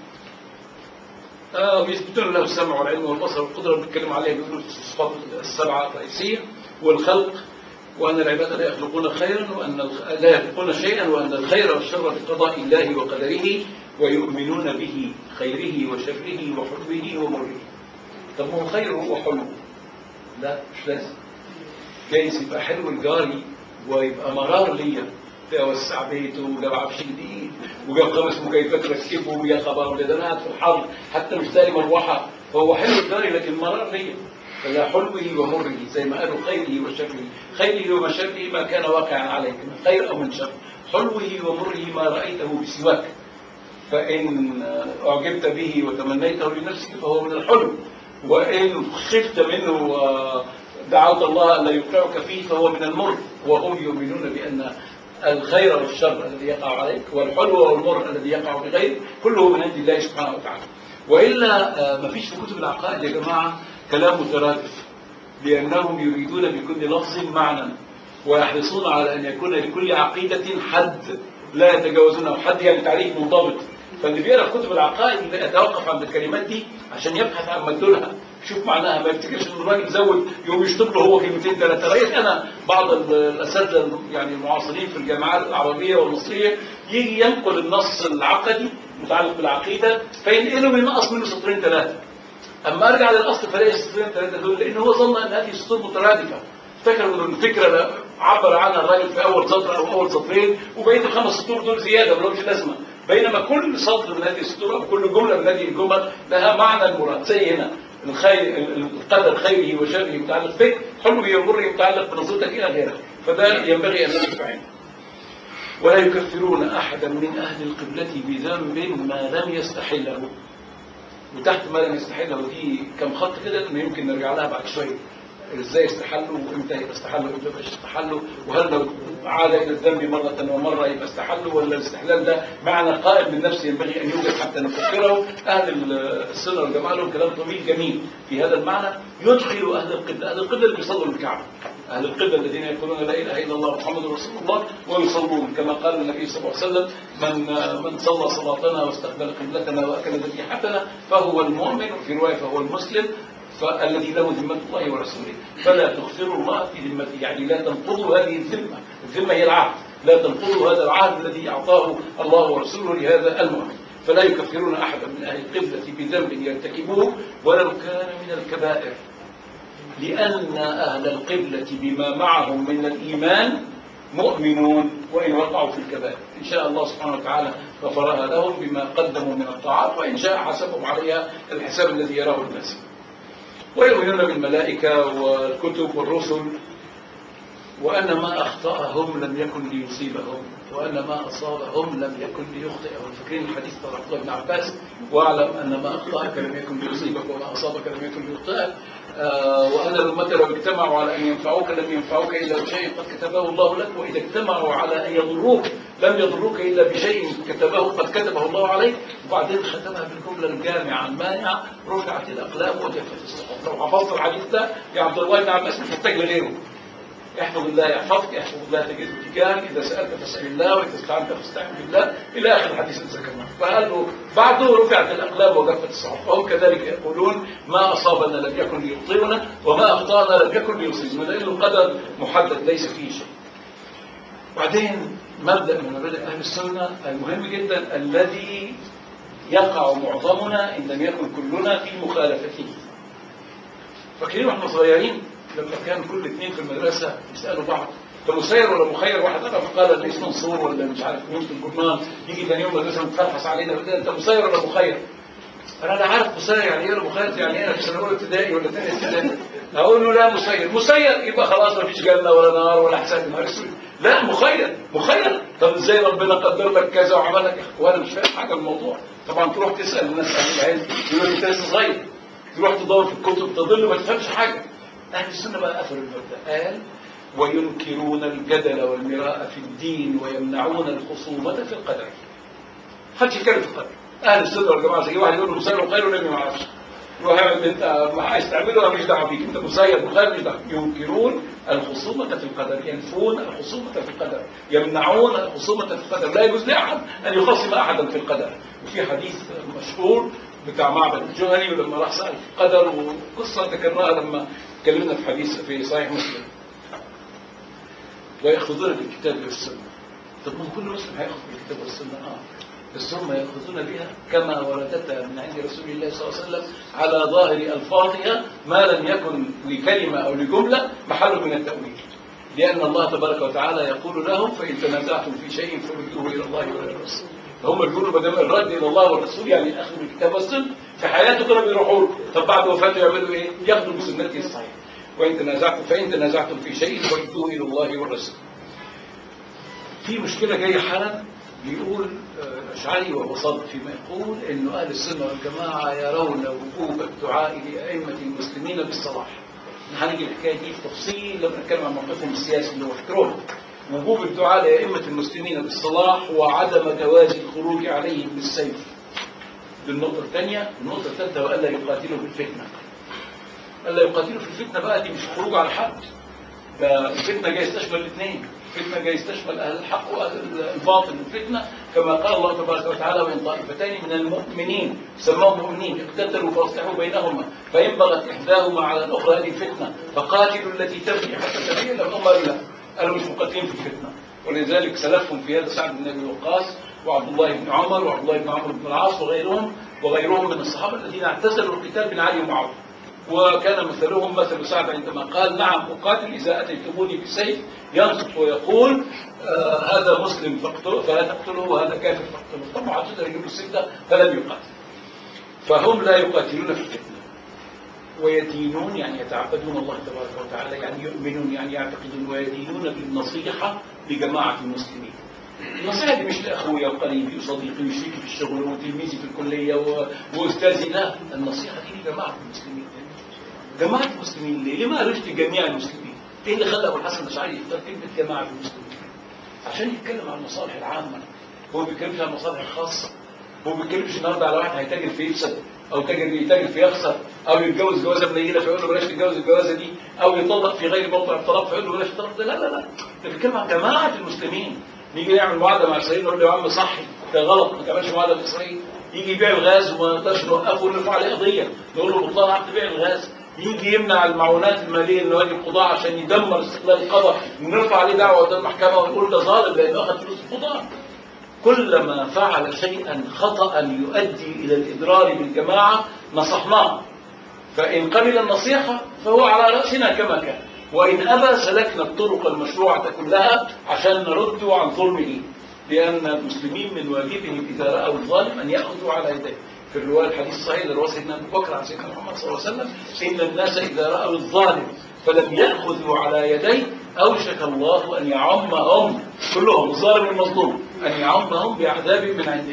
آه ويثبتون له السمع والعلم والبصر والقدرة بنتكلم عليها بيقولوا الصفات السبعة الرئيسية والخلق وأن العباد لا يخلقون خيرا وأن لا يخلقون شيئا وأن الخير والشر في قضاء الله وقدره ويؤمنون به خيره وشره وحلوه ومره طب هو خير وحلو لا مش لازم جايز يبقى حلو الجاري ويبقى مرار ليا وسع بيته وجاب عفش جديد وجاب خمس مكيفات ركبه ويا خبر ده انا قاعد في الحر حتى مش لاقي مروحه فهو حلو الجاري لكن مرار ليا فلا حلوه ومره زي ما قالوا خيره وشره خيره وشره ما كان واقعا عليك من خير او من شر حلوه ومره ما رايته بسواك فإن أعجبت به وتمنيته لنفسك فهو من الحلم وإن خفت منه ودعوت الله أن لا يوقعك فيه فهو من المر وهم يؤمنون بأن الخير والشر الذي يقع عليك والحلو والمر الذي يقع بغيرك كله من عند الله سبحانه وتعالى وإلا آه، ما فيش في كتب العقائد يا جماعة كلام مترادف لأنهم يريدون بكل لفظ معنى ويحرصون على أن يكون لكل عقيدة حد لا يتجاوزونه حد يعني تعريف منضبط فاللي بيقرا في كتب العقائد يتوقف عند الكلمات دي عشان يبحث عن مدلولها شوف معناها ما يفتكرش ان الراجل زود يقوم يشطب له هو كلمتين ثلاثه رايت انا بعض ال- الاساتذه يعني المعاصرين في الجامعات العربيه والمصريه يجي ينقل النص العقدي متعلق بالعقيده فينقله وينقص منه سطرين ثلاثه اما ارجع للاصل فلاقي السطرين ثلاثه دول لان هو ظن ان هذه سطور مترادفه افتكر ان الفكره لا- عبر عنها الراجل في اول سطر او اول سطرين وبقيه الخمس سطور دول زياده ما لهمش لازمه بينما كل سطر من هذه السطور او كل جمله من هذه الجمل لها معنى المراد زي هنا الخير القدر خيره وشره متعلق بك حلوه ومره متعلق بنظرتك الى غيرك فده ينبغي ان نقف عنه ولا يكفرون احدا من اهل القبله بذنب ما لم يستحله وتحت ما لم يستحله دي كم خط كده انه يمكن نرجع لها بعد شويه ازاي استحلوا وامتى يبقى استحلوا وامتى يبقى استحلوا وهل لو عاد الى الذنب مره ومره يبقى استحلوا ولا الاستحلال ده معنى قائم من نفسه ينبغي ان يوجد حتى نفكره اهل السنه والجماعه لهم كلام طويل جميل في هذا المعنى يدخل اهل القبله اهل القبله اللي بيصلوا الكعبه اهل القبله الذين يقولون لا اله الا الله محمد رسول الله ويصلون كما قال النبي صلى الله عليه وسلم من من صلى صلاتنا واستقبل قبلتنا واكل ذبيحتنا فهو المؤمن في روايه فهو المسلم فالذي له ذمة الله ورسوله فلا تخفروا الله في ذمته يعني لا تنقضوا هذه الذمة الذمة هي العهد لا تنقضوا هذا العهد الذي أعطاه الله ورسوله لهذا المؤمن فلا يكفرون أحدا من أهل القبلة بذنب يرتكبوه ولو كان من الكبائر لأن أهل القبلة بما معهم من الإيمان مؤمنون وإن وقعوا في الكبائر إن شاء الله سبحانه وتعالى غفرها لهم بما قدموا من الطاعات وإن شاء حسبهم عليها الحساب الذي يراه الناس ويؤمنون بالملائكة والكتب والرسل وأن ما أخطأهم لم يكن ليصيبهم وأن ما أصابهم لم يكن ليخطئهم فاكرين الحديث بتاع عبد الله بن عباس واعلم أن ما أخطأك لم يكن ليصيبك وما أصابك لم يكن ليخطئك آه وأن الأمة لو اجتمعوا على أن ينفعوك لم ينفعوك إلا بشيء قد كتبه الله لك وإذا اجتمعوا على أن يضروك لم يضروك إلا بشيء كتبه قد كتبه الله عليك وبعدين ختمها بالجملة الجامعة المانعة رفعت الأقلام وجفت الصحف لو حفظت الحديث ده يا عبد الله بن عباس مش محتاج لغيره احفظ الله يحفظك احفظ الله تجده تجاهك اذا سالت فاسال الله واذا استعنت فاستعن بالله الى اخر الحديث اللي ذكرناه فقال له بعده رفعت الاقلام وجفت الصحف فهم كذلك يقولون ما اصابنا لم يكن ليخطئنا وما اخطانا لم يكن ليصيبنا لانه القدر محدد ليس فيه شيء بعدين مبدا من مبادئ اهل السنه المهم جدا الذي يقع معظمنا ان لم يكن كلنا في مخالفته فاكرين واحنا صغيرين لما كان كل اثنين في المدرسة يسألوا بعض انت مسير ولا مخير واحد قال فقال اللي اسمه منصور ولا مش عارف مين في الجرنان يجي ثاني يوم المدرسة متفلحس علينا يقول انت مسير ولا مخير انا لا عارف مسير يعني ايه ولا مخير يعني ايه انا في سنه اولى ابتدائي ولا ثانيه ابتدائي اقول له لا مسير مسير يبقى خلاص ما فيش جنه ولا نار ولا حساب نهار اسود لا مخير مخير طب ازاي ربنا قدر لك كذا وعمل لك وانا مش فاهم حاجه الموضوع طبعا تروح تسال الناس اهل العلم يقول لك انت لسه صغير تروح تدور في الكتب تضل ما تفهمش حاجه أهل السنة بقى قفلوا المبدأ قال وينكرون الجدل والمراء في الدين ويمنعون الخصومة في القدر محدش يتكلم في القدر أهل السنة والجماعة زي واحد يقول له مسير وخير ونبي ما يعرفش يروح يعمل انت عايز تعمله انا مش دعوه بيك انت مسير وخير مش دعوه ينكرون الخصومة في القدر ينفون الخصومة في القدر يمنعون الخصومة في القدر لا يجوز لاحد ان يخاصم احدا في القدر وفي حديث مشهور بتاع معبد الجهني ولما راح سأل في القدر وقصة ذكرناها لما اتكلمنا في حديث في صحيح مسلم ويأخذون بالكتاب والسنة طب ما كل مسلم هياخذ بالكتاب والسنة اه بس هم يأخذون بها كما وردتها من عند رسول الله صلى الله عليه وسلم على ظاهر ألفاظها ما لم يكن لكلمة أو لجملة محل من التأويل لأن الله تبارك وتعالى يقول لهم فإن تنازعتم في شيء فردوه إلى الله وإلى الرسول فهم بيقولوا ما دام الرد الى الله والرسول يعني اخذ الكتاب والسنه في حياته كانوا بيروحوا له طب بعد وفاته يعملوا ايه؟ ياخذوا بسنته الصحيحه وان تنازعتم فان تنازعتم في شيء فردوه الى الله والرسول. في مشكله جايه حالا بيقول آه، الأشعري وهو صادق فيما يقول أن أهل السنة والجماعة يرون وجوب الدعاء لأئمة المسلمين بالصلاح هنيجي الحكاية دي في تفصيل لما نتكلم عن موقفهم السياسي اللي هو فكرهم وجوب الدعاء لأئمة المسلمين بالصلاح وعدم جواز الخروج عليهم بالسيف دي النقطة الثانية النقطة الثالثة وألا يقاتلوا بالفتنة ألا يقاتلوا في الفتنة بقى دي مش خروج على حد ده الفتنة جاي تشمل الاثنين الفتنة جاي تشمل أهل الحق وأهل الباطل الفتنة كما قال الله تبارك وتعالى وإن طائفتين من المؤمنين سموهم مؤمنين اقتتلوا فاصلحوا بينهما فإن بغت إحداهما على الأخرى هذه فتنة فقاتلوا التي تبغي حتى تبين لم أمر لا قالوا مش مقاتلين في الفتنة ولذلك سلفهم في هذا سعد بن أبي وقاص وعبد الله بن عمر وعبد الله بن عمرو بن العاص وغيرهم وغيرهم من الصحابة الذين اعتزلوا القتال من علي ومعاوية وكان مثلهم مثل سعد عندما قال نعم أقاتل إذا أتيتموني بالسيف ينصت ويقول آه هذا مسلم فاقتله فلا تقتله وهذا كافر فاقتله طبعا عدد يجيب الستة فلم يقاتل فهم لا يقاتلون في الفتنة ويدينون يعني يتعبدون الله تبارك وتعالى يعني يؤمنون يعني يعتقدون ويدينون بالنصيحة لجماعة المسلمين النصيحة دي مش لأخويا وقريبي وصديقي وشريكي في الشغل وتلميذي في الكلية و... وأستاذي لا النصيحة دي لجماعة المسلمين جماعة المسلمين ليه؟ ليه ما قالوش لجميع المسلمين؟ ايه اللي خلى ابو الحسن الاشعري يختار كلمة جماعة المسلمين؟ عشان يتكلم عن المصالح العامة هو ما بيتكلمش عن المصالح الخاصة هو ما بيتكلمش النهارده على واحد هيتاجر في يفسد او تاجر يتاجر في يخسر او يتجوز جوازه منيله فيقول له بلاش تتجوز الجوازه دي او يطلق في غير موضع الطلاق فيقول له بلاش الطلاق ده لا لا لا ده بيتكلم عن جماعة المسلمين نيجي نعمل معاهده مع اسرائيل نقول له يا عم صحي ده غلط ما تعملش معاهده مع اسرائيل يجي يبيع الغاز وما نقدرش نوقفه ونرفع عليه قضيه نقول له بطلان عقد بيع الغاز يجي يمنع المعونات الماليه لنوادي القضاء عشان يدمر استقلال القضاء ونرفع عليه دعوه قدام المحكمه ونقول ده ظالم لانه اخذ فلوس القضاء كلما فعل شيئا خطا يؤدي الى الاضرار بالجماعه نصحناه فان قبل النصيحه فهو على راسنا كما كان وان ابى سلكنا الطرق المشروعه كلها عشان نرده عن ظلمه لان المسلمين من واجبهم اذا راوا الظالم ان ياخذوا على يديه في الرواية الحديث الصحيح اللي رواه سيدنا أبو بكر عن سيدنا محمد صلى الله عليه وسلم إن الناس إذا رأوا الظالم فلم يأخذوا على يديه أوشك الله أن يعمهم كلهم الظالم والمظلوم أن يعمهم بعذاب من عنده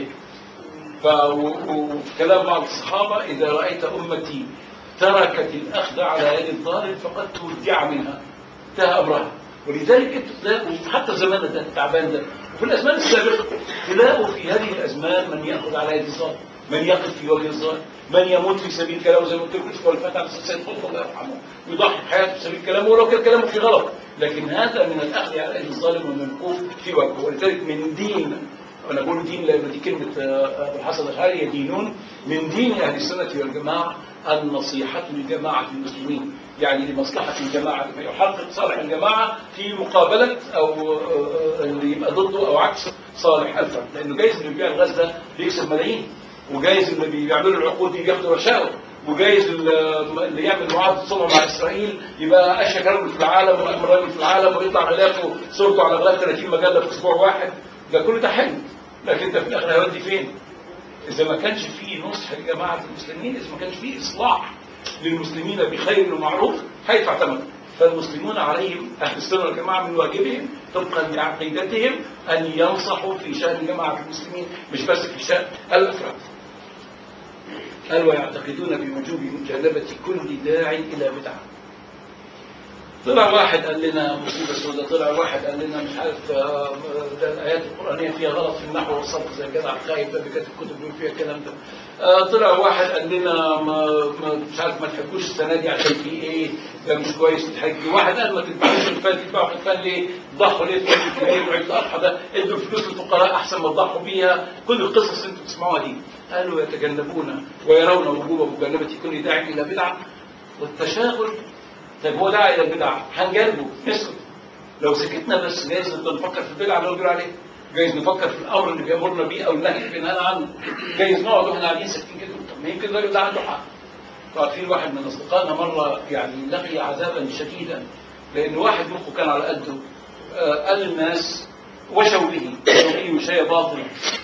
وكلام بعض الصحابة إذا رأيت أمتي تركت الأخذ على يد الظالم فقد تودع منها انتهى أمرها ولذلك انتوا تلاقوا حتى زماننا ده التعبان ده وفي الأزمان السابقة تلاقوا في هذه الأزمان من يأخذ على يد الظالم من يقف في وجه الظالم من يموت في سبيل كلامه زي ما قلت لكم الاسبوع اللي فات على سيد قطب الله يرحمه ويضحي بحياته في سبيل كلامه ولو كان كلامه في غلط لكن هذا من الاخذ على يد الظالم ومن الوقوف في وجهه ولذلك من دين انا بقول دين لان دي كلمه ابو الحسن الاشعري يدينون من دين اهل السنه والجماعه النصيحه لجماعه المسلمين يعني لمصلحه الجماعه لما يحقق صالح الجماعه في مقابله او اللي يبقى ضده او عكس صالح الفرد لانه جايز اللي بيبيع الغاز ده بيكسب ملايين وجايز اللي بيعملوا العقود دي بياخدوا رشاوى وجايز اللي يعمل معاهده صلح مع اسرائيل يبقى اشهر رجل في العالم واهم رجل في العالم ويطلع غلافه صورته على غلاف 30 مجله في اسبوع واحد ده كل ده حلو لكن ده في الاخر هيودي فين؟ اذا ما كانش فيه نصح لجماعه المسلمين اذا ما كانش فيه اصلاح للمسلمين بخير ومعروف هيدفع ثمنه فالمسلمون عليهم أهل السنة والجماعة من واجبهم طبقا لعقيدتهم أن ينصحوا في شأن جماعة المسلمين مش بس في شأن الأفراد قال ويعتقدون بوجوب مجانبة كل داع إلى بدعة طلع واحد قال لنا مصيبة سوداء طلع واحد قال لنا مش عارف ده الآيات القرآنية فيها غلط في النحو والصرف زي الجدع الخايب ده بكاتب كتب بيقول فيها الكلام ده طلع واحد قال لنا ما ما مش عارف ما تحبوش السنة دي عشان في إيه ده مش كويس تحج واحد قال ما تذبحوش الفال تذبحوا الفال ليه ضحوا ليه في عيد الكبير وعيد الأضحى ده ادوا الفلوس للفقراء أحسن ما تضحوا بيها كل القصص اللي انتم بتسمعوها دي قالوا يتجنبون ويرون وجوب مجانبة كل داع إلى بدعة والتشاغل طيب هو داعي الى البدع هنجربه نسكت لو سكتنا بس جايز نفضل نفكر في البدع اللي هو بيقول عليه جايز نفكر في الامر اللي بيامرنا بيه او النهي اللي بينهانا عنه جايز نقعد واحنا قاعدين ساكتين كده طب ما يمكن الراجل ده عنده حق ففي واحد من اصدقائنا مره يعني لقي عذابا شديدا لان واحد مخه كان على قده آه قال للناس وشوا به وشوا به وشايه باطله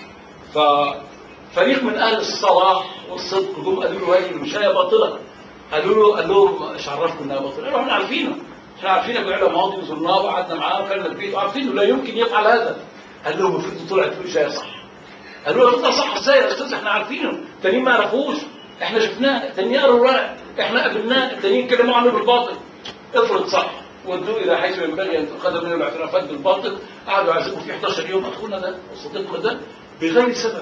ففريق من اهل الصلاح والصدق جم قالوا له هذه المشايه باطله قالوا له قال لهم ايش عرفكم انها باطله؟ قالوا احنا عارفينه احنا عارفينه بقى ماضي وزرناه وقعدنا معاه وكلنا في بيته عارفينه لا يمكن يفعل هذا قال لهم افرضوا طلعت الاشاعه صح قالوا له طلع صح ازاي يا استاذ احنا عارفينه التانيين ما يعرفوش احنا شفناه التانيين قروا الورق احنا قابلناه التانيين كلموا عنه بالباطل افرض صح ودوه الى حيث ينبغي ان تؤخذ منه الاعترافات بالباطل قعدوا يعذبوا فيه 11 يوم اخونا ده وصديقنا ده بغير سبب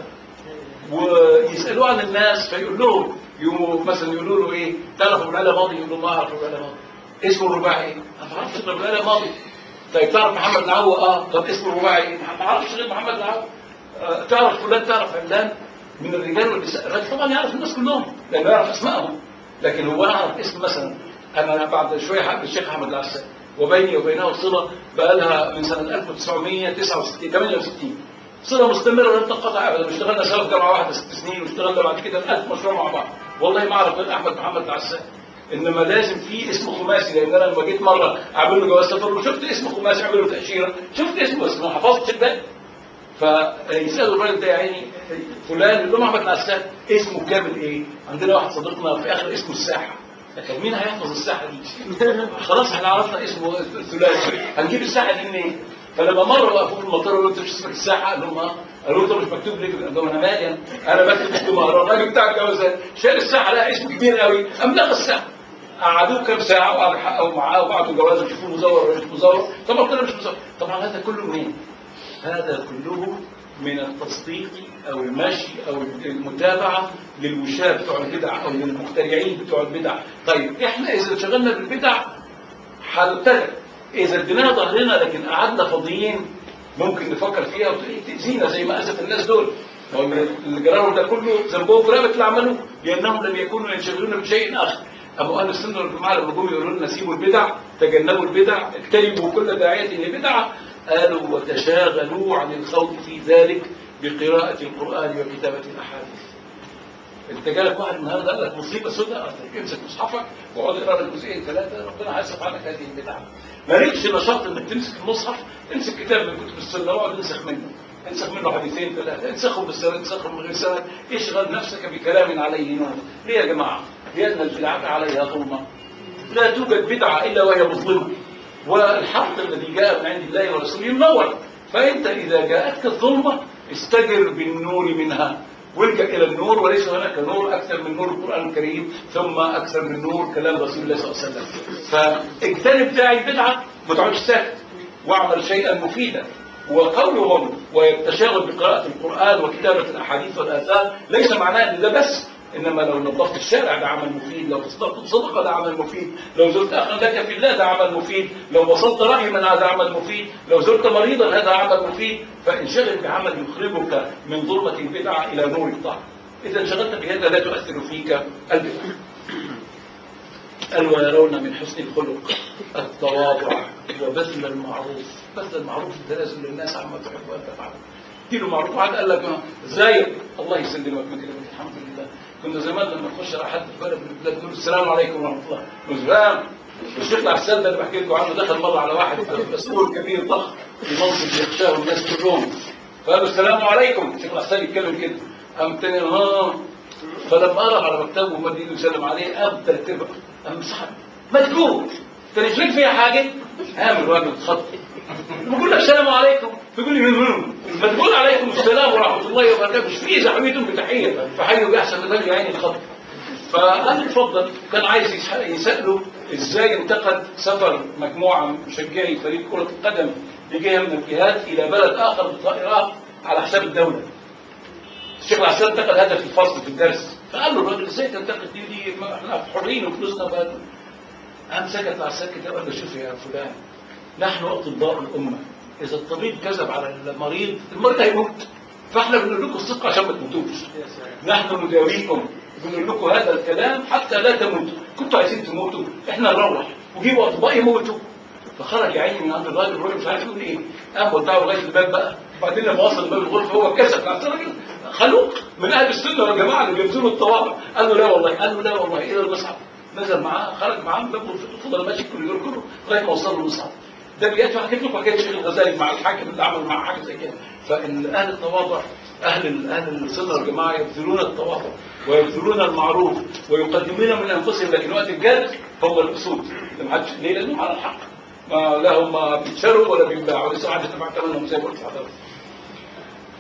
ويسالوه عن الناس فيقول لهم يقوموا مثلا يقولوا له ايه تعرف ابو العلا ماضي يقول له ما اعرف ابو العلا ماضي اسمه الرباعي ايه؟ ما تعرفش ابو العلا ماضي طيب تعرف محمد العو اه طب اسمه الرباعي ايه؟ ما اعرفش غير محمد العو آه تعرف فلان تعرف علان من الرجال والنساء الراجل طبعا يعرف الناس كلهم لانه يعرف اسمائهم لكن هو يعرف اسم مثلا انا بعد شويه حق الشيخ احمد العسل وبيني وبينه صله بقى لها من سنه 1969 68 صله مستمره لم تنقطع ابدا اشتغلنا سوا في جامعه واحده ست سنين واشتغلنا بعد كده 1000 مشروع مع بعض والله ما اعرف غير احمد محمد العسل انما لازم في اسم خماسي لان انا لما جيت مره اعمل له جواز سفر وشفت اسم خماسي اعمل له تاشيره شفت اسمه بس ما حفظتش الباقي فيسالوا الراجل ده يا عيني فلان يقول لهم احمد العسال اسمه كامل ايه؟ عندنا واحد صديقنا في اخر اسمه الساحه لكن مين هيحفظ الساحه دي؟ خلاص احنا عرفنا اسمه الثلاثي هنجيب الساحه دي منين؟ فلما مره وقفوا في المطار قالوا انت مش اسمك الساحه؟ قال لهم اه قالوا له مش مكتوب ليه؟ قال لهم انا مالي انا بكتب اسم مهران الراجل بتاع الجوازات شال الساحه لقى اسم كبير قوي قام لغى الساحه قعدوه كام ساعه وقعدوا يحققوا معاه وبعتوا جوازه يشوفوه مزور ولا مش مزور طبعا كده مش مزور طبعا هذا كله منين؟ هذا كله من التصديق او المشي او المتابعه للوشاة بتوع البدع او للمخترعين بتوع البدع طيب احنا اذا انشغلنا بالبدع هنبتدع اذا اديناها ظهرنا لكن قعدنا فاضيين ممكن نفكر فيها وتأذينا زي ما أذت الناس دول اللي جرالهم ده كله ذنبهم في رقبة اللي عملوه لأنهم لم يكونوا ينشغلون بشيء آخر أبو أهل السنة والجماعة لما جم يقولوا لنا سيبوا البدع تجنبوا البدع اجتنبوا كل داعية لبدعة قالوا وتشاغلوا عن الخوض في ذلك بقراءة القرآن وكتابة الأحاديث انت جالك واحد النهارده قال لك مصيبه سوداء امسك مصحفك واقعد اقرا لك جزئين ثلاثه ربنا هيصرف عنك هذه البدعه مالكش نشاط انك تمسك المصحف امسك كتاب من كتب السنه واقعد انسخ منه انسخ منه حديثين ثلاثه انسخهم بالسنه انسخهم من غير سنه اشغل نفسك بكلام عليه نور ليه يا جماعه؟ لان البدعه عليها ظلمه لا توجد بدعه الا وهي مظلمه والحق الذي جاء من عند الله ورسوله منور فانت اذا جاءتك الظلمه استجر بالنور منها والجا الى النور وليس هناك نور اكثر من نور القران الكريم ثم اكثر من نور كلام رسول الله صلى الله عليه وسلم فاجتنب داعي البدعه ما تقعدش ساكت واعمل شيئا مفيدا وقولهم والتشاغل بقراءه القران وكتابه الاحاديث والاثار ليس معناه ان ده بس انما لو نظفت الشارع ده عمل مفيد لو تصدقت صدقه ده عمل مفيد لو زرت اخا لك في الله ده عمل مفيد لو وصلت رحما هذا عمل مفيد لو زرت مريضا هذا عمل مفيد فانشغل بعمل يخرجك من ظلمه البدعه الى نور الطاعه اذا انشغلت بهذا لا تؤثر فيك البدعه قال ويرون من حسن الخلق التواضع وبذل المعروف بذل المعروف التنازل للناس عما تحب ان تفعل له معروف واحد قال لك ازاي الله يسلمك من كلمه الحمد لله كنا زمان لما نخش على حد في بلد من البلاد نقول السلام عليكم ورحمه الله السلام الشيخ العسال ده اللي بحكي لكم عنه دخل مره على واحد مسؤول كبير ضخم في منصب يخشاه الناس كلهم فقالوا السلام عليكم الشيخ العسال يتكلم كده قام تاني ها فلما قرب على مكتبه ومد ايده وسلم عليه قام ترتبه قام سحب مجنون كان يفرق فيها حاجه قام الراجل اتخض بقول لك السلام عليكم تقول لي من منهم ما تقول عليكم السلام ورحمه الله وبركاته مش في زحمتهم بتحيه فحيوا باحسن من ذلك عيني الخط فقال اتفضل كان عايز يساله ازاي انتقد سفر مجموعه من مشجعي فريق كره القدم لجهه من الجهات الى بلد اخر بالطائرات على حساب الدوله الشيخ العسال انتقد هذا في الفصل في الدرس فقال له الراجل ازاي تنتقد دي دي احنا حرين وفلوسنا بقى قام سكت العسال كده وقال له شوف يا فلان نحن اطباء الامه اذا الطبيب كذب على المريض المريض هيموت فاحنا بنقول لكم الصدق عشان ما تموتوش نحن نداويكم بنقول لكم هذا الكلام حتى لا تموتوا كنتوا عايزين تموتوا احنا نروح وجيبوا اطباء يموتوا فخرج يا عيني من عند الراجل الراجل مش عارف يقول ايه قام ودعه لغايه الباب بقى وبعدين لما وصل باب الغرفه هو اتكسف الراجل خلوق من اهل السنه والجماعه اللي بيبذلوا الطوابع قال له لا والله قال له لا والله الى المصعد نزل معاه خرج معاه من باب غرفته فضل ماشي كل يوم كله لغايه ما وصل له المصعد ده بيأتي حكيت لكم حكايه الشيخ الغزالي مع الحاكم اللي عمل معاه حاجه زي كده فان اهل التواضع اهل اهل السنه والجماعه يبذلون التواضع ويبذلون المعروف ويقدمون من انفسهم لكن وقت الجد هم الاسود ما حدش ليه لانهم على الحق ما لا هم بيتشروا ولا بيتباعوا لسه ما حدش تبع ثمنهم زي ما قلت لحضرتك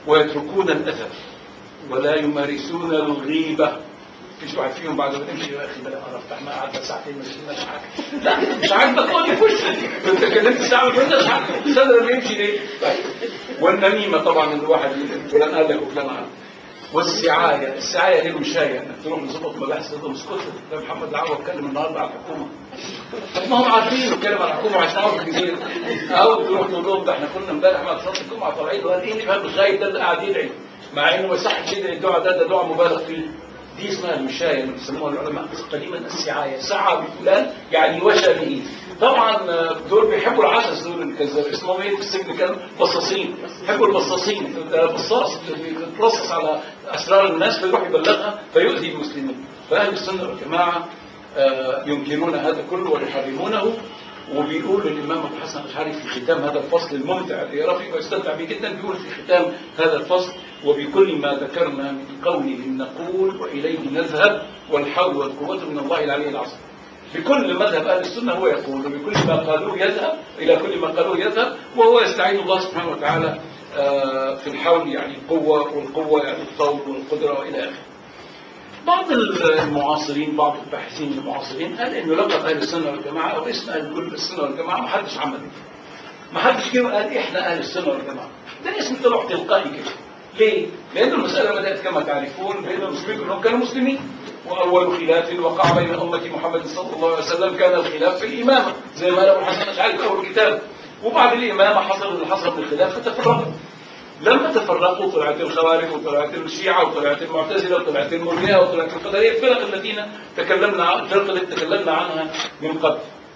ويتركون الأثر ولا يمارسون الغيبة فيش واحد فيهم بعد ما تمشي يا اخي بلا قرف احنا قعدنا ساعتين مش مش حاجه لا مش عاجبك قول لي خش انت كلمت ساعه وانت مش عاجبك الصدر اللي يمشي ليه؟ طيب. والنميمه طبعا الواحد فلان قال لك وفلان قال والسعايه السعايه هي المشايه انك تروح لظبط مباحث ضد مسكوت ده محمد العوض اتكلم النهارده على الحكومه طب ما هم عارفين اتكلم على الحكومه عشان في الجزيره او تروح تقول لهم ده احنا كنا امبارح مع صلاه الجمعه طالعين وقال ايه نفهم الغايب ده اللي قاعد يدعي مع انه ما يصحش يدعي الدعاء ده ده دعاء مبالغ فيه دي اسمها المشاية اللي بيسموها العلماء قديما السعاية سعى بفلان يعني وشى به طبعا دول بيحبوا العسس دول الكذاب اسمهم ايه في السجن كانوا بصاصين بيحبوا البصاصين ده بصاص بيتلصص على اسرار الناس فيروح يبلغها فيؤذي المسلمين فاهل السنه والجماعه آه، ينكرون هذا كله ويحرمونه وبيقول الامام ابو حسن الاشعري في ختام هذا الفصل الممتع اللي يرى فيه ويستمتع به جدا بيقول في ختام هذا الفصل وبكل ما ذكرنا من قوله نقول واليه نذهب والحول والقوه من الله العلي العظيم بكل مذهب اهل السنه هو يقول وبكل ما قالوه يذهب الى كل ما قالوه يذهب وهو يستعين الله سبحانه وتعالى آه، في الحول يعني القوه والقوه يعني الطول والقدره والى اخره بعض المعاصرين بعض الباحثين المعاصرين قال انه لقب اهل السنه والجماعه او اسم اهل كل السنه والجماعه ما حدش عمله ما حدش جه وقال احنا اهل السنه والجماعه ده اسم طلع تلقائي كده ليه؟ لان المساله بدات كما تعرفون بين المسلمين كلهم كانوا مسلمين واول خلاف وقع بين امه محمد صلى الله عليه وسلم كان الخلاف في الامامه زي ما ابو حسن الاشعري في اول الكتاب وبعد الامامه حصل اللي حصل من الخلاف فتفرقوا لما تفرقوا طلعت الخوارج وطلعت الشيعة وطلعت المعتزلة وطلعت المرجئة وطلعت القدرية الفرق الذين تكلمنا عن الفرق التي تكلمنا عنها من قبل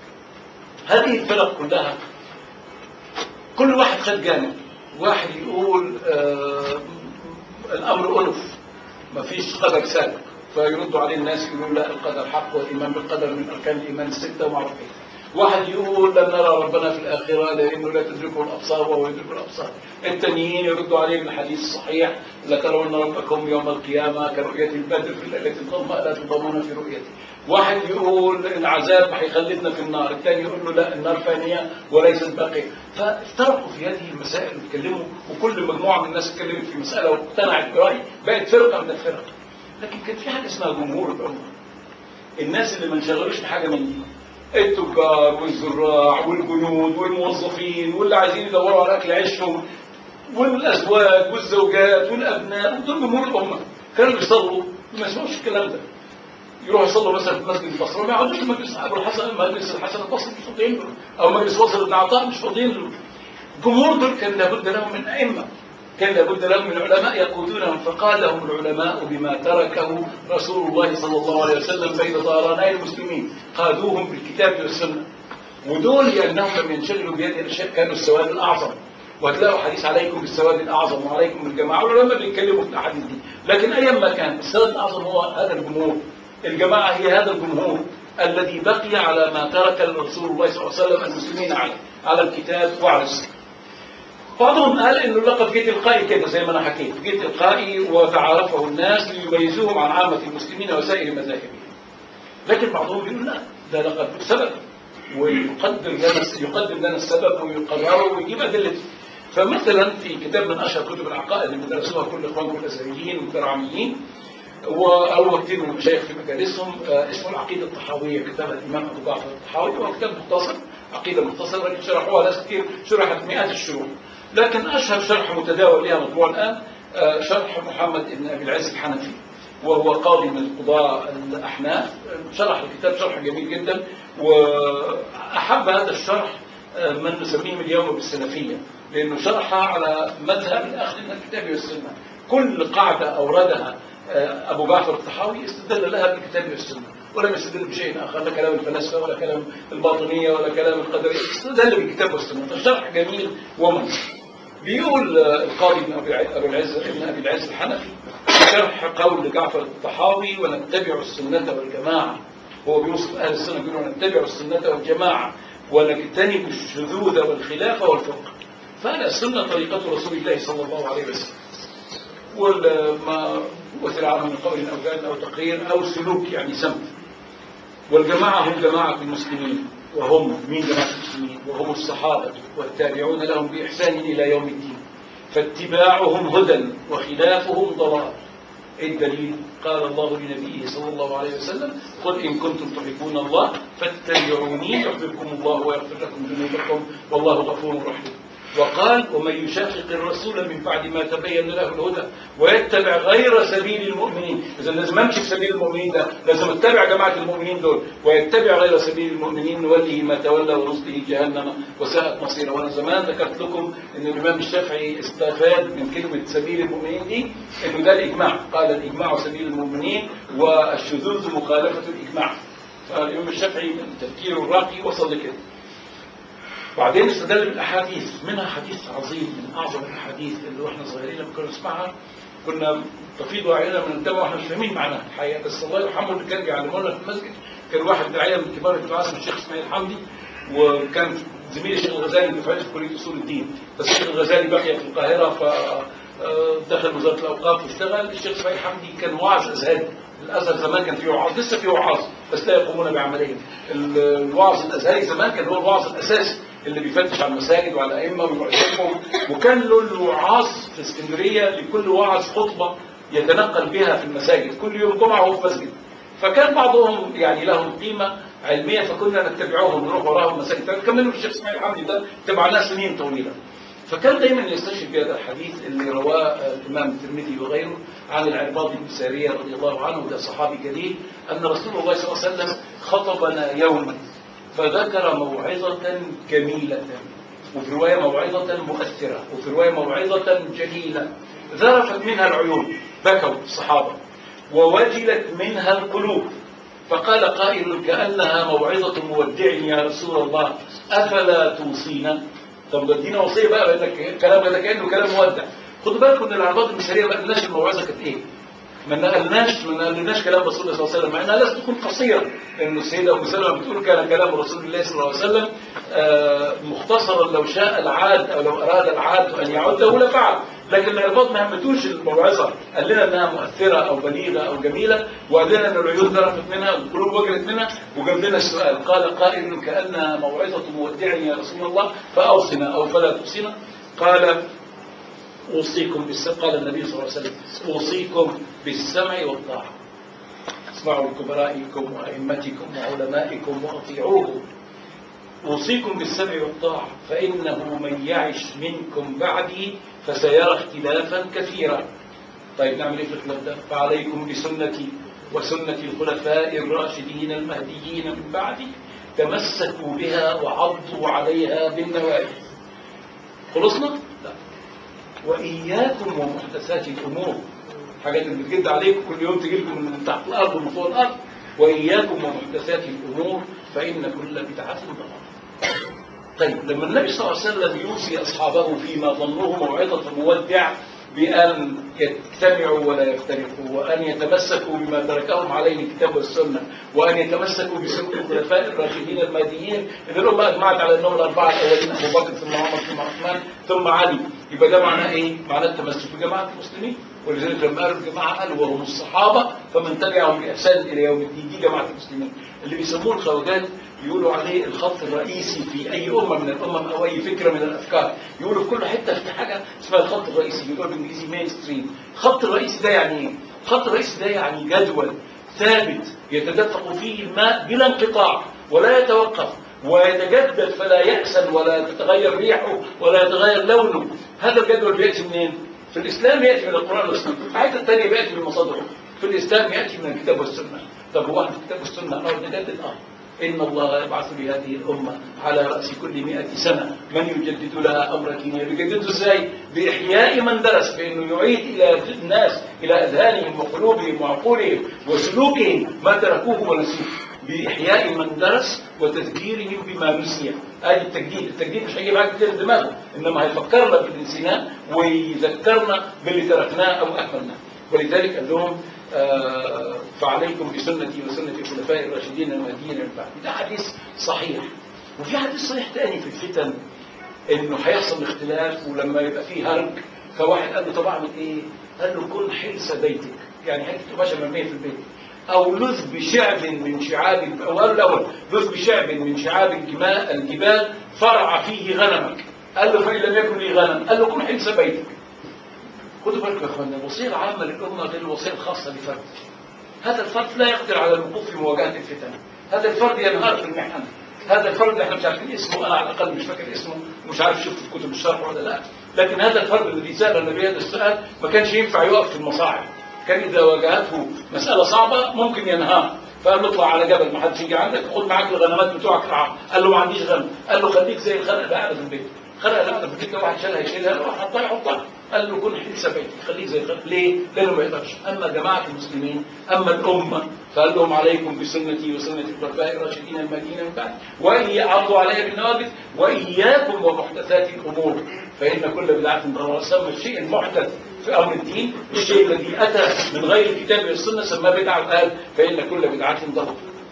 هذه الفرق كلها كل واحد خد جانب واحد يقول آه الأمر ألف ما فيش قدر سابق فيردوا عليه الناس يقولوا لا القدر حق والإيمان بالقدر من أركان الإيمان الستة وما اعرف ايه واحد يقول لن نرى ربنا في الآخرة لأنه لا تدركه الأبصار وهو يدرك الأبصار التانيين يردوا عليه بالحديث الصحيح لترون ربكم يوم القيامة كرؤية البدر في الليلة الظلمة لا تضامون في رؤيته واحد يقول العذاب هيخلدنا في النار الثاني يقول له لا النار فانية وليست باقية فافترقوا في هذه المسائل وتكلموا وكل مجموعة من الناس اتكلمت في مسألة واقتنعت برأي بقت فرقة من الفرق لكن كان في حاجة اسمها جمهور الأمة الناس اللي ما انشغلوش بحاجة من دي التجار والزراع والجنود والموظفين واللي عايزين يدوروا على اكل عيشهم والازواج والزوجات والابناء دول جمهور الامه كانوا بيصلوا ما يسمعوش الكلام ده يروحوا يصلوا مثلا في مسجد البصره ما يقعدوش في مجلس ابو الحسن مجلس الحسن البصري مش فاضيين له او مجلس وصل ابن عطاء مش فاضيين له الجمهور دول كان لابد لهم من ائمه كان لابد لهم من علماء يقودونهم فقادهم العلماء بما تركه رسول الله صلى الله عليه وسلم بين ظهراني المسلمين قادوهم بالكتاب والسنه ودول لانهم لم ينشغلوا بهذه الاشياء كانوا السواد الاعظم وهتلاقوا حديث عليكم بالسواد الاعظم وعليكم بالجماعه والعلماء بيتكلموا في الاحاديث دي لكن ايا ما كان السواد الاعظم هو هذا الجمهور الجماعه هي هذا الجمهور الذي بقي على ما ترك رسول الله صلى الله عليه وسلم المسلمين عليه على الكتاب وعلى السنه بعضهم قال انه اللقب جه تلقائي كده زي ما انا حكيت جه تلقائي وتعارفه الناس ليميزوهم عن عامه المسلمين وسائر مذاهبهم لكن بعضهم بيقول لا ده لقب سبب ويقدم لنا يقدم لنا السبب ويقرره ويجيب ادلته فمثلا في كتاب من اشهر كتب العقائد اللي درسوها كل اخوانكم الازهريين والدرعميين او كتير من المشايخ في مجالسهم آه اسمه العقيده الطحاويه كتاب الامام ابو جعفر الطحاوي وهو كتاب مختصر عقيده مختصره لكن شرحوها ناس كتير شرحت مئات الشروح لكن اشهر شرح متداول لها مطبوع الان آه شرح محمد بن ابي العز الحنفي وهو قاضي من القضاة الأحناف شرح الكتاب شرح جميل جدا وأحب هذا الشرح من نسميهم اليوم بالسلفية لأنه شرحها على مذهب الأخذ من الكتاب والسنة كل قاعدة أوردها أبو جعفر الطحاوي استدل لها بالكتاب والسنة ولم يستدل بشيء آخر لا كلام الفلاسفة ولا كلام الباطنية ولا كلام القدرية استدل بالكتاب والسنة فالشرح جميل ومنصف بيقول القاضي ابن ابي العز ابن ابي العز الحنفي شرح قول جعفر الطحاوي ونتبع السنه والجماعه هو بيوصف اهل السنه بيقولوا نتبع السنه والجماعه ونجتنب الشذوذ والخلاف والفرقه فهذا السنه طريقه رسول الله صلى الله عليه وسلم وما وثر عنه من قول او فعل او تقرير او سلوك يعني سمت والجماعه هم جماعه المسلمين وهم من جماعة المسلمين وهم الصحابة والتابعون لهم بإحسان إلى يوم الدين فاتباعهم هدى وخلافهم ضلال إيه الدليل قال الله لنبيه صلى الله عليه وسلم قل إن كنتم تحبون الله فاتبعوني يحببكم الله ويغفر لكم ذنوبكم والله غفور رحيم وقال ومن يشاقق الرسول من بعد ما تبين له الهدى ويتبع غير سبيل المؤمنين اذا لازم امشي في سبيل المؤمنين ده لازم اتبع جماعه المؤمنين دول ويتبع غير سبيل المؤمنين نوله ما تولى ونصله جهنم وساءت مصيره وانا زمان ذكرت لكم ان الامام الشافعي استفاد من كلمه سبيل المؤمنين دي انه ده الاجماع قال الاجماع سبيل المؤمنين والشذوذ مخالفه الاجماع فالامام الشافعي من تفكيره الراقي وصل لكده بعدين استدل بالاحاديث منها حديث عظيم من اعظم الاحاديث اللي واحنا صغيرين لما كنا نسمعها كنا تفيض اعيننا من الدم واحنا مش فاهمين معناها الحقيقه بس الله يرحمه اللي كان بيعلمونا في المسجد كان واحد داعيه من كبار الدعاة اسمه الشيخ اسماعيل حمدي وكان زميل الشيخ الغزالي دفعته في كليه اصول الدين بس الشيخ الغزالي بقي في القاهره ف دخل وزاره الاوقاف واشتغل الشيخ اسماعيل حمدي كان واعظ ازهري الازهر زمان كان فيه وعاظ لسه فيه وعاظ بس لا يقومون بعمليه الوعظ الازهري زمان كان هو الوعظ الاساسي اللي بيفتش على المساجد وعلى الائمه ويعلمهم وكان له الوعاظ في اسكندريه لكل واعظ خطبه يتنقل بها في المساجد كل يوم جمعه هو في مسجد فكان بعضهم يعني لهم قيمه علميه فكنا نتبعوهم نروح وراهم المساجد كان منهم الشيخ اسماعيل حمدي ده تبعناه سنين طويله فكان دايما يستشهد بهذا الحديث اللي رواه الامام الترمذي وغيره عن العرباض بن ساريه رضي الله عنه وده صحابي جليل ان رسول الله صلى الله عليه وسلم خطبنا يوما فذكر موعظة جميلة وفي رواية موعظة مؤثرة وفي رواية موعظة جليلة ذرفت منها العيون بكوا الصحابة ووجلت منها القلوب فقال قائل كأنها موعظة مودع يا رسول الله أفلا توصينا طب ادينا وصية بقى لأنك كلام ده كأنه كلام مودع خدوا بالكم ان العربات المشارية ما قالناش الموعظة كانت ايه ما نقلناش ما نقلناش كلام رسول الله صلى الله عليه وسلم مع انها لازم تكون قصيره لان السيده ام سلمه بتقول كان كلام رسول الله صلى الله عليه وسلم آه مختصرا لو شاء العاد او لو اراد العاد ان يعده لفعل لكن العرباط ما همتوش الموعظه قال لنا انها مؤثره او بليغه او جميله وقال لنا ان العيون ذرفت منها والقلوب وجلت منها وجاب لنا السؤال قال قائل كانها موعظه مودع يا رسول الله فاوصنا او فلا توصينا قال أوصيكم بالسمع قال النبي صلى الله عليه وسلم أوصيكم بالسمع والطاعة اسمعوا لكبرائكم وأئمتكم وعلمائكم وأطيعوه أوصيكم بالسمع والطاعة فإنه من يعش منكم بعدي فسيرى اختلافا كثيرا طيب نعمل ايه في الخلاف ده فعليكم بسنتي وسنة الخلفاء الراشدين المهديين من بعدي تمسكوا بها وعضوا عليها بالنواجذ خلصنا؟ لا وإياكم ومحدثات الأمور حاجات اللي بتجد عليكم كل يوم تجي لكم من تحت الأرض ومن فوق الأرض وإياكم ومحدثات الأمور فإن كل بدعة ضلالة طيب لما النبي صلى الله عليه وسلم يوصي أصحابه فيما ظنوه موعظة مودع بأن يجتمعوا ولا يفترقوا وأن يتمسكوا بما تركهم عليه الكتاب والسنة وأن يتمسكوا بسنة الخلفاء الراشدين المهديين اللي الأمة أجمعت على أنهم الأربعة الأولين أبو بكر ثم عمر ثم عثمان ثم علي يبقى ده معناه إيه؟ معناه التمسك بجماعة المسلمين ولذلك لما قالوا الجماعة قالوا وهم الصحابة فمن تبعهم بإحسان إلى يوم الدين دي جماعة المسلمين اللي بيسموه الخواجات يقولوا عليه الخط الرئيسي في أي أمة من الأمم أو أي فكرة من الأفكار يقولوا في كل حتة في حاجة اسمها الخط الرئيسي بيقولوا بالإنجليزي مين ستريم الخط الرئيسي ده يعني إيه؟ الخط الرئيسي ده يعني جدول ثابت يتدفق فيه الماء بلا انقطاع ولا يتوقف ويتجدد فلا يأسن ولا تتغير ريحه ولا يتغير لونه هذا الجدول بيأتي منين؟ في الإسلام يأتي من القرآن والسنة في الحاجة الثانية بيأتي من المصادر في الإسلام يأتي من الكتاب والسنة طب هو احنا في الكتاب والسنة نقعد نجدد اه إن الله يبعث لهذه الأمة على رأس كل مئة سنة من يجدد لها أمر دينها يجدده إزاي؟ بإحياء من درس بأنه يعيد إلى الناس إلى أذهانهم وقلوبهم وعقولهم وسلوكهم ما تركوه ونسوه بإحياء من درس وتذكيرهم بما نسي ادي التجديد التجديد مش هيجيب حاجه كتير دماغه انما هيفكرنا بالانسان ويذكرنا باللي تركناه او اهملناه ولذلك قال لهم آه فعليكم بسنتي وسنه الخلفاء الراشدين المهديين من بعد ده حديث صحيح وفي حديث صحيح تاني في الفتن انه هيحصل اختلاف ولما يبقى فيه هرج فواحد قال له طب اعمل ايه؟ قال له كن حلس بيتك يعني حته قماشه مرميه في البيت أو لذ بشعب من شعاب أو قال الأول لذ بشعب من شعاب الجبال, الجبال فرع فيه غنمك قال له فإن لم يكن لي غنم قال له كن حلس بيتك خدوا بالكم يا اخوانا الوصيه العامه للامه غير الوصيه الخاصه لفرد هذا الفرد لا يقدر على الوقوف في مواجهه الفتن هذا الفرد ينهار في المحن هذا الفرد اللي احنا مش عارفين اسمه انا على الاقل مش فاكر اسمه مش عارف شفت في كتب الشرح ولا لا لكن هذا الفرد الذي سال النبي هذا السؤال ما كانش ينفع يقف في المصاعب كان اذا واجهته مساله صعبه ممكن ينهار فقال له اطلع على جبل ما حدش يجي عندك خد معاك الغنمات بتوعك رعى قال له ما عنديش غنم قال له خليك زي الخرق اللي قاعده في البيت الخرق اللي قاعده في البيت لو واحد شالها يشيلها لو واحد حطها يحطها قال له كن حديث بيتي خليك زي الخرق ليه؟ لانه ما يقدرش اما جماعه المسلمين اما الامه فقال لهم عليكم بسنتي وسنه الخلفاء الراشدين المهديين من بعد وان عضوا علي بالنواجذ واياكم ومحدثات الامور فان كل بدعه ضلاله سمى الشيء المحدث في امر الدين الشيء الذي اتى من غير الكتاب والسنه سماه بدعه وقال فان كل بدعه ضلاله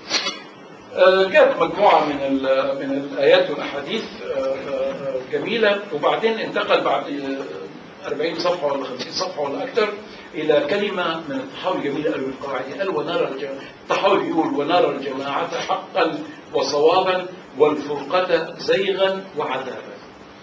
آه، جاب مجموعة من ال- من الآيات والأحاديث آه، آه، جميلة وبعدين انتقل بعد آه، 40 صفحة ولا 50 صفحة ولا أكثر إلى كلمة من الطحاوي جميلة قالوا القواعد قال ونرى الجماعة الطحاوي بيقول ونرى الجماعة حقا وصوابا والفرقة زيغا وعذابا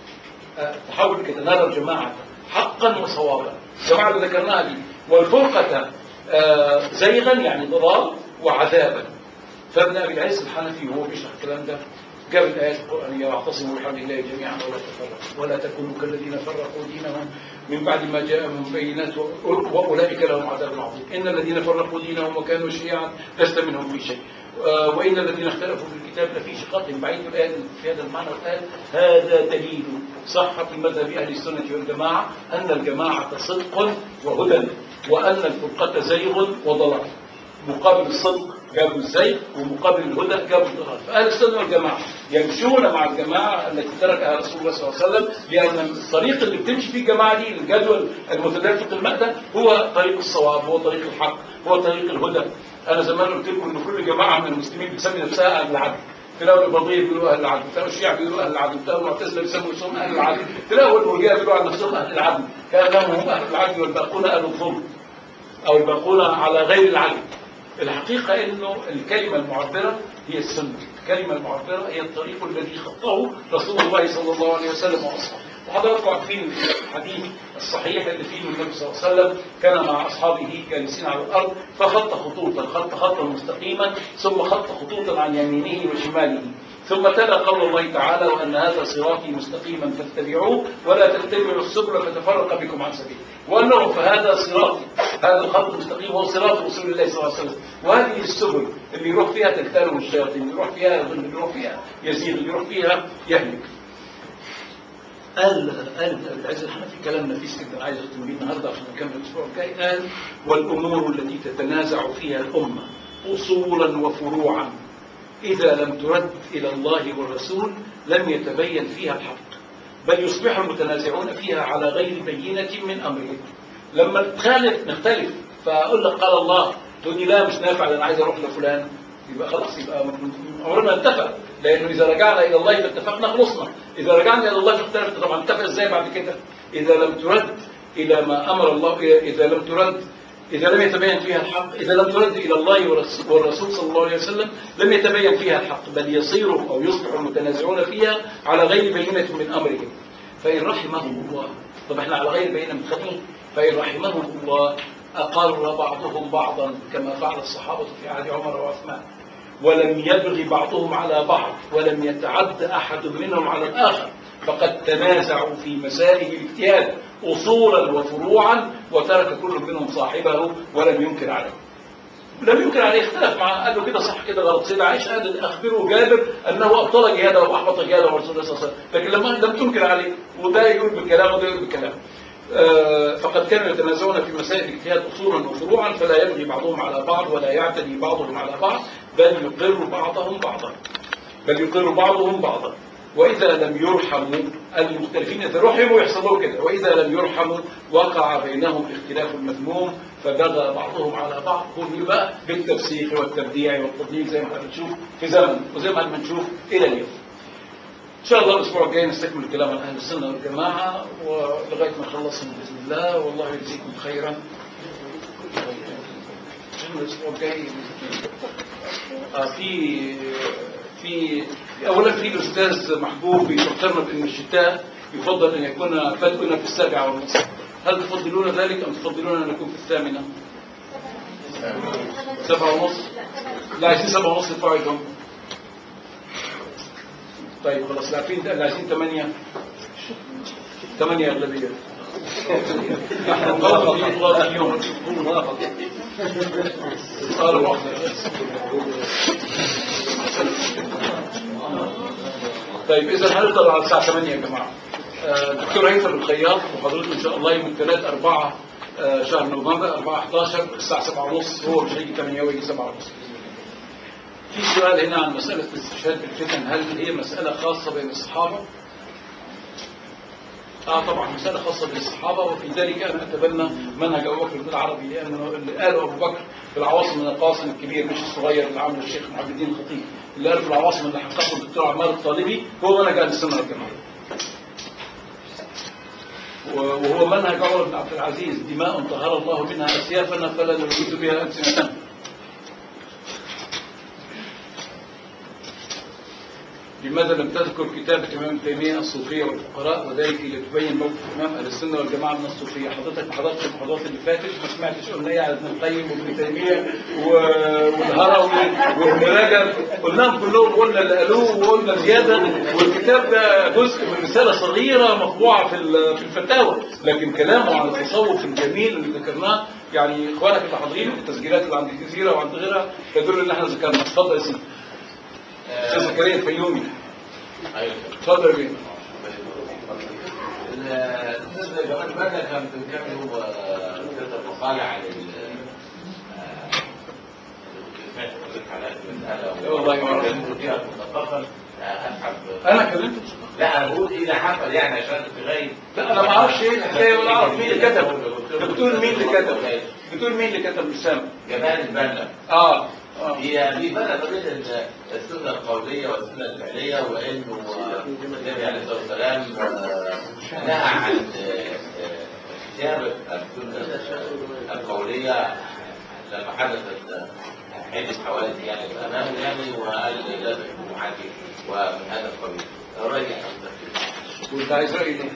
آه، تحول كده نرى الجماعة حقا وصوابا الجماعة اللي ذكرناها دي والفرقة آه، زيغا يعني ضلال وعذابا فابن ابي العز الحنفي وهو بيشرح الكلام ده جاب الايات القرانيه واعتصموا بحبل الله جميعا ولا تفرقوا ولا تكونوا كالذين فرقوا دينهم من بعد ما جاءهم بينات واولئك لهم عذاب عظيم ان الذين فرقوا دينهم وكانوا شيعا لست منهم في شيء آه، وان الذين اختلفوا في الكتاب لفي شقاق بعيد الايه في هذا المعنى قال هذا دليل صحه مذهب اهل السنه والجماعه ان الجماعه صدق وهدى وان الفرقه زيغ وضلال مقابل الصدق جابوا الزيغ ومقابل الهدى جابوا الضلال فأهل السنة والجماعة يمشون مع الجماعة التي تركها رسول الله صلى الله عليه وسلم لأن الطريق اللي بتمشي فيه الجماعة دي الجدول المتدافق المأدى هو طريق الصواب هو طريق الحق هو طريق الهدى أنا زمان قلت لكم إن كل جماعة من المسلمين بتسمي نفسها أهل العدل تلاقوا البضية بيقولوا أهل العدل تلاقوا الشيعة بيقولوا أهل العدل تلاقوا المعتزلة بيسموا نفسهم أهل العدل تلاقوا المرجئة بيقولوا عن نفسهم أهل العدل كأنهم هم أهل العدل والباقون أهل الظلم أو الباقون على غير العدل الحقيقة أنه الكلمة المعبرة هي السنة الكلمة المعبرة هي الطريق الذي خطه رسول الله صلى الله عليه وسلم وأصحابه وحضراتكم عارفين الحديث الصحيح اللي فيه النبي صلى الله عليه وسلم كان مع أصحابه جالسين على الأرض فخط خطوطا خط خطا مستقيما ثم خط خطوطا عن يمينه وشماله ثم تلا قول الله تعالى وأن هذا صراطي مستقيما فاتبعوه ولا تتبعوا السبل فتفرق بكم عن سبيله وأنه فهذا صراطي هذا الخط المستقيم هو صراط رسول الله صلى الله عليه وسلم وهذه السبل اللي يروح فيها تغتاله الشياطين اللي يروح فيها يضل اللي يروح فيها يزيد اللي يروح فيها يهلك قال قال ابن العز الحنفي كلام نفيس جدا عايز اختم بيه النهارده عشان نكمل الاسبوع الجاي قال والامور التي تتنازع فيها الامه اصولا وفروعا إذا لم ترد إلى الله والرسول لم يتبين فيها الحق بل يصبح المتنازعون فيها على غير بينة من أمرهم لما نختلف نختلف فأقول لك قال الله تقول لي لا مش نافع أنا عايز أروح لفلان يبقى خلاص يبقى عمرنا اتفق لأنه إذا رجعنا إلى الله فاتفقنا خلصنا إذا رجعنا إلى الله فاختلفت طبعا اتفق إزاي بعد كده إذا لم ترد إلى ما أمر الله إذا لم ترد إذا لم يتبين فيها الحق إذا لم ترد إلى الله والرس- والرسول صلى الله عليه وسلم لم يتبين فيها الحق بل يصير أو يصبح المتنازعون فيها على غير بينة من أمرهم فإن رحمهم الله طب احنا على غير بينة متخانقين فإن رحمهم الله أقر بعضهم بعضا كما فعل الصحابة في عهد عمر وعثمان ولم يبغي بعضهم على بعض ولم يتعد أحد منهم على الآخر فقد تنازعوا في مسائل الاجتهاد أصولا وفروعا وترك كل منهم صاحبه ولم ينكر عليه لم ينكر عليه اختلف معه قال له كده صح كده غلط سيدة عائشة قال أخبره جابر أنه أبطل جهاده وأحبط جهاده رسول الله صلى الله عليه وسلم لكن لما لم تنكر عليه وده يقول بكلام وده يقول بكلام آه، فقد كانوا يتنازعون في مسائل الاجتهاد اصولا وفروعا فلا يبغي بعضهم على بعض ولا يعتدي بعضهم على بعض بل يقر بعضهم بعضا بل يقر بعضهم بعضا واذا لم يرحموا المختلفين اذا رحموا يحصل لهم كده واذا لم يرحموا وقع بينهم الاختلاف المذموم فبغى بعضهم على بعض كل بقى بالتفسيق والتبديع والتضليل زي ما هنشوف في زمن وزي ما هنشوف الى اليوم ان شاء الله الاسبوع الجاي نستكمل الكلام عن اهل السنه والجماعه ولغايه ما نخلصهم باذن الله والله يجزيكم خيرا عشان الاسبوع الجاي آه في في اولا في الاستاذ محبوب بيفكرنا بان الشتاء يفضل ان يكون بدءنا في السابعه والنصف هل تفضلون ذلك أم تفضلون أن نكون في الثامنة سبعة ونص لا عايزين سبعة ونص يدفعوا يا جماعة طيب خلاص لا عارفين لا عايزين ثمانية ثمانية أغلبية احنا نغلط في إطلاق اليوم صار واحدة طيب إذا هنفضل على الساعة 8 يا جماعة آه، دكتور هيثم الخياط وحضرته إن شاء الله يوم الثلاث 4 آه، شهر نوفمبر 4 11 الساعة 7 ونص هو مش هيجي 8 ويجي 7 ونص في سؤال هنا عن مسألة الاستشهاد بالفتن هل هي مسألة خاصة بين الصحابة؟ اه طبعا مسألة خاصة بالصحابة وفي ذلك أنا أتبنى منهج أبو بكر بن العربي لأنه اللي قاله أبو بكر في العواصم من القاسم الكبير مش الصغير اللي عمله الشيخ محمد الدين الخطيب اللي قاله في العواصم اللي حققه الدكتور عمار الطالبي هو منهج أهل السنة والجماعة وهو منهج عمر بن عبد العزيز دماء طهر الله منها أسيافنا فلا نريد بها ألسنتنا لماذا لم تذكر كتابة إمام تيمية الصوفية والفقراء وذلك لتبين موقف إمام أهل السنة والجماعة من الصوفية حضرتك ما حضرتش المحاضرات اللي فاتت ما سمعتش قلنا على ابن القيم وابن تيمية و- والهروي وابن رجب قلناهم كلهم قلنا اللي قالوه وقلنا زيادة والكتاب ده جزء من رسالة صغيرة مطبوعة في ال- في الفتاوى لكن كلامه عن التصوف الجميل اللي ذكرناه يعني اخوانك اللي حاضرين التسجيلات اللي عند الجزيرة وعند غيرها تدل ان احنا ذكرنا اتفضل يا سيدي استاذ زكريا الفيومي ايوه اتفضل يا بيه الاستاذ جمال بدر كان بيتكلم هو كتب مقاله عن ال سمعت حضرتك على هذه المساله لا والله ما أعرف. وكلمت فيها مطلقا اسحب انا كلمته لا انا بقول اذا حصل يعني عشان تغير لا انا ما اعرفش ايه الحكايه ولا اعرف مين اللي كتب انت بتقول مين اللي كتب بتقول مين اللي كتب مش سامع جمال البنا اه اه هي في فرق ما بين ال- السنه القوليه والسنه الفعليه وانه آه، النبي عليه الصلاه والسلام آه، نهى عن آه، آه، كتابه السنه القوليه لما حدثت آه، عده حوادث يعني في امامه يعني وقال لا تحكموا عليه ومن هذا القبيل راجع وانت عايز رايي ليه؟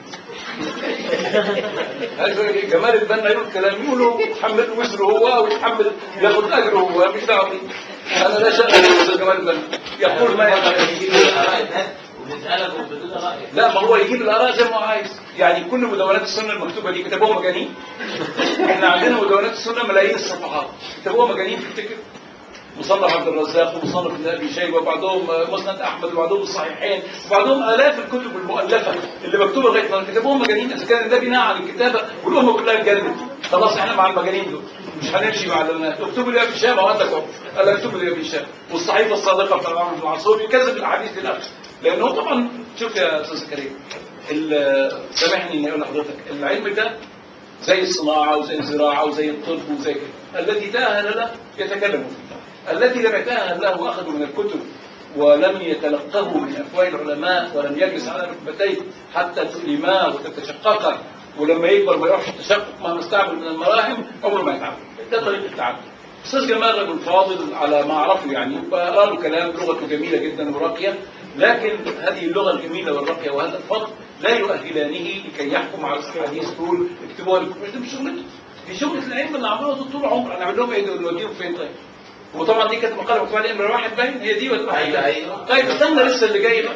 عايز رايي ليه؟ جمال البنا يقول كلام يقولوا يحمل وزره هو ويحمل ياخد اجره هو مش دعوه بيه انا لا شغل استاذ جمال البنا يقول ما يجيب يقول اراء الناس ونسالك وبدون رايك لا ما هو يجيب الاراء زي ما هو عايز يعني كل مدونات السنه المكتوبه دي كتبوها مجانين احنا عندنا مدونات السنه ملايين الصفحات كتبوها مجانين تفتكر مصنف عبد الرزاق ومصنف ابن ابي شيبه وبعضهم مسند احمد وبعضهم الصحيحين وبعضهم الاف الكتب المؤلفه اللي مكتوبه لغايه النهارده كتبوهم مجانين اذا كان النبي نهى عن الكتابه والامه كلها اتجنت خلاص احنا مع المجانين دول مش هنمشي مع الناس اكتبوا لي ابي شام وعندك اهو قال اكتبوا لي ابي شام والصحيفه الصادقه بتاع عمرو بن العاصور يكذب الاحاديث للاخر لانه طبعا شوف يا استاذ زكريا ال- سامحني اني اقول لحضرتك العلم ده زي الصناعة وزي الزراعة وزي الطب وزي كده الذي تأهل له يتكلم فيه الذي لم يتأهل له وأخذوا من الكتب ولم يتلقه من أفواه العلماء ولم يجلس على ركبتيه حتى تؤلماه وتتشققه ولما يكبر ما يروحش التشقق مهما استعمل من المراهم عمره ما يتعلم ده طريقة التعلم أستاذ جمال رجل فاضل على ما أعرفه يعني بقرا له كلام لغته جميلة جدا وراقية لكن هذه اللغة الجميلة والراقية وهذا الفضل لا يؤهلانه لكي يحكم على الأحاديث تقول اكتبوها لكم مش دي مش شغلته دي شغلة العلم اللي عملوها طول عمر هنعمل لهم ايه دول نوديهم فين طيب؟ وطبعا دي كانت مقاله مكتوبه عليها امرأة واحد باين هي دي ولا واحد أيوة، أيوة. طيب استنى لسه اللي جاي بقى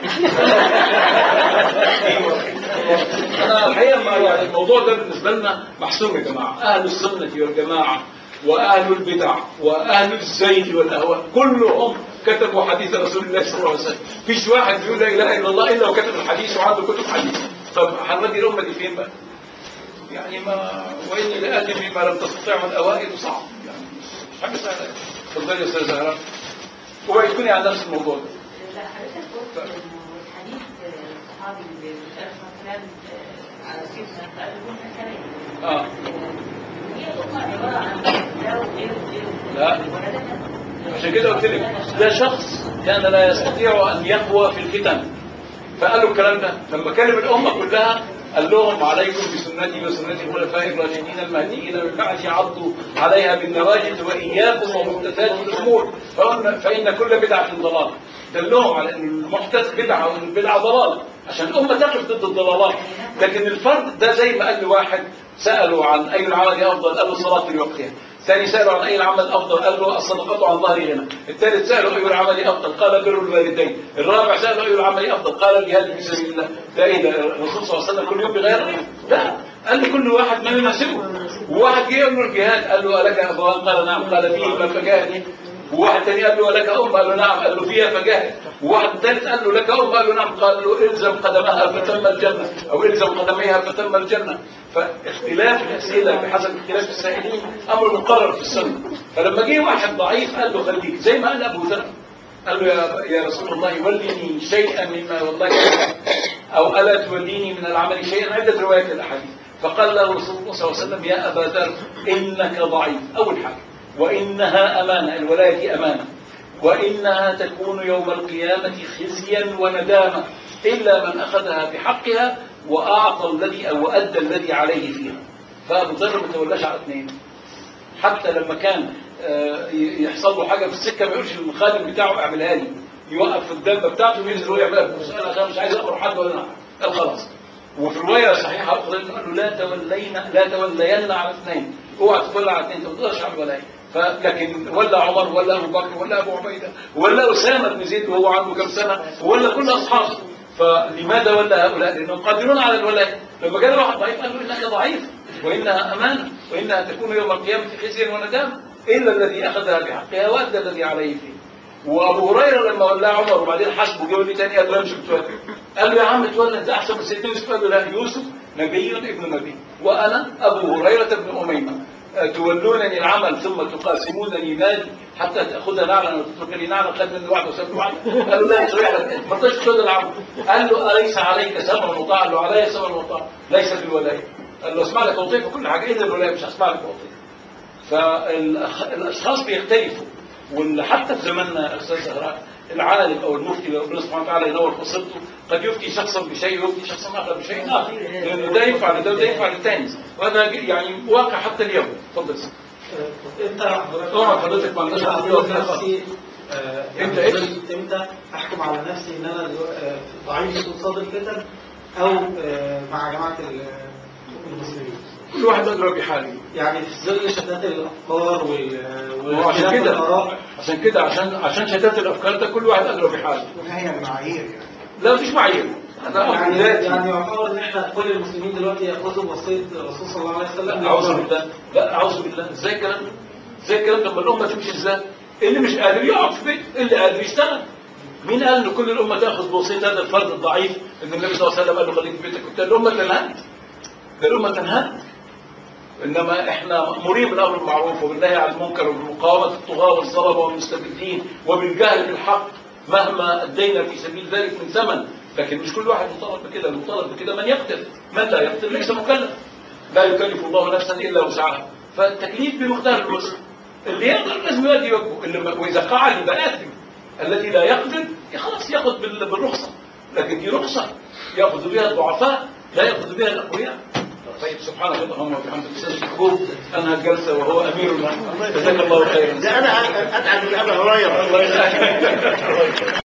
انا الحقيقه ما يعني الموضوع ده بالنسبه لنا محسوم يا جماعه اهل السنه والجماعه واهل البدع واهل الزيد والاهواء كلهم كتبوا حديث رسول الله صلى الله عليه وسلم فيش واحد بيقول لا اله الا الله الا وكتب الحديث وعنده كتب حديث طب هنودي الامه دي فين بقى؟ يعني ما واني لاتي بما لم تستطيعه الاوائل صعب يعني مش حاجه سهله اتفضلي يا استاذ زهراء اوعي تكوني على نفس الموضوع ده لا حضرتك قلت انه الحديث الصحابي اللي بيتكلم كلام على سيدنا فقال له كنا كلام اه هي الأمة عبارة عن ده وغيره وغيره لا. ولا ده كان- عشان كده قلت لك ده شخص كان لا يستطيع ان يقوى في الفتن فقالوا الكلام ده لما كلم الامه كلها قال لهم عليكم بسنتي وسنه الخلفاء الراشدين المهديين من بعدي عضوا عليها بالنواجذ واياكم ومحدثات الامور فإن, فان كل بدعه ضلال دلهم على ان المحدث بدعه والبدعه ضلال عشان الامه تقف ضد الضلالات لكن الفرد ده زي ما قال لي واحد سالوا عن اي العمل افضل قال له الصلاه في وقتها ثاني سالوا عن اي العمل افضل قال له الصدقه عن ظهر غنى الثالث سالوا اي العمل افضل قال بر الوالدين الرابع سالوا اي العمل افضل قال الجهاد في سبيل الله ده ايه ده الرسول صلى الله عليه وسلم كل يوم بيغير رأيه؟ لا قال لي كل واحد ما يناسبه وواحد جه يقول له الجهاد قال له الك ابوان قال نعم قال فيه ما فجاهد وواحد تاني قال له لك ام قال له نعم قال له فيها فجاهد وواحد ثالث قال له لك ام قال له نعم قال له الزم قدمها فتم الجنه او الزم قدميها فتم الجنه فاختلاف الاسئله بحسب اختلاف السائلين امر مقرر في السنه فلما جه واحد ضعيف قال له خليك زي ما قال ابو ذر قال له يا, يا رسول الله ولني شيئا مما والله او الا توليني من العمل شيئا عده روايات الاحاديث فقال له رسول الله صلى الله عليه وسلم يا ابا ذر انك ضعيف اول حاجه وانها امانه الولايه دي امانه وانها تكون يوم القيامه خزيا وندامه الا من اخذها بحقها واعطى الذي او ادى الذي عليه فيها فابو ذر ما تولاش على اثنين حتى لما كان آه، يحصل له حاجه في السكه ما يقولش للخادم بتاعه اعملها لي يوقف في الدابه بتاعته وينزل هو يعملها بنفسه قال عشان مش عايز امر حد ولا نعم قال خلاص وفي روايه صحيحه قال له لا تولينا لا تولين على اثنين اوعى تولى على اثنين انت ما تقدرش على الولايه فلكن ولا عمر ولا ابو بكر ولا ابو عبيده ولا اسامه بن زيد وهو عنده كم سنه ولا كل اصحابه فلماذا ولا هؤلاء؟ لانهم قادرون على الولايه لما جاء واحد ضعيف قال له انك ضعيف وانها امانه وانها تكون يوم القيامه خزيا وندامه الا الذي اخذها بحقها وادى الذي عليه فيه وابو هريره لما ولاه عمر وبعدين حاسبه جه لي تاني قال له امشي بتولى قال له يا عم تولى انت احسن من سيدنا يوسف قال له لا يوسف نبي ابن نبي وانا ابو هريره بن اميمه تولونني العمل ثم تقاسمونني مالي حتى تاخذ نعلا وتتركني نعلا خد مني واحد وسبت واحد قال له لا يصيح لك ما رضاش تاخذ العمل قال له اليس عليك سمع وطاعه قال له علي سمع وطاعه ليس في الولايه قال له اسمع لك وظيفه كل حاجه الا الولايه مش هسمع لك وظيفه فالاشخاص بيختلفوا وحتى في زماننا استاذ زهراء العالم او المفتي لو ربنا سبحانه وتعالى ينور قصته قد يفتي شخصا بشيء ويفتي شخصا اخر بشيء اخر لانه ده ينفع لده وده ينفع للثاني وهذا يعني واقع حتى اليوم اتفضل سيدي. انت حضرتك طبعا حضرتك ما عندكش انا حد اقول يقف نفسي آه، انت يعني ايه؟ امتى احكم على نفسي ان انا دلو- آه، ضعيف قصاد الفتن او آه، مع جماعه ال- المسلمين كل واحد ادرى بحاله يعني في ظل شتات الافكار وال وعشان واختلاف كده الاراء عشان كده عشان عشان شتات الافكار ده كل واحد ادرى بحاله وهي المعايير يعني لا مفيش معايير انا يعني أخذ ذاتي يعني يعتبر ان احنا كل المسلمين دلوقتي ياخذوا بوصيه الرسول صلى الله عليه وسلم اعوذ بالله لا اعوذ بالله ازاي الكلام ده ازاي الكلام ده اما الامه تمشي ازاي اللي مش قادر يقعد في بيته اللي قادر يشتغل مين قال ان كل الامه تاخذ بوصيه هذا الفرد الضعيف ان النبي صلى الله عليه وسلم قال له خليك في بيتك كنت الامه تنهد ده الامه تنهد انما احنا مامورين بالامر بالمعروف وبالنهي عن المنكر وبمقاومه الطغاه والظلمه والمستبدين وبالجهل بالحق مهما ادينا في سبيل ذلك من ثمن لكن مش كل واحد مطالب بكده المطالب بكده من يقتل من لا يقتل ليس مكلف لا يكلف الله نفسا الا وسعها فالتكليف بمختار الوسع اللي يقدر لازم يؤدي واجبه اللي ما- واذا قعد يبقى اثم الذي لا يقدر خلاص ياخذ بال- بالرخصه لكن دي رخصه ياخذ بها الضعفاء لا ياخذ بها الاقوياء طيب سبحانك اللهم وبحمدك استاذ محبوب انهى الجلسه وهو اميرنا جزاك الله خيرا ده انا اتعب من ابي هريره الله يسعدك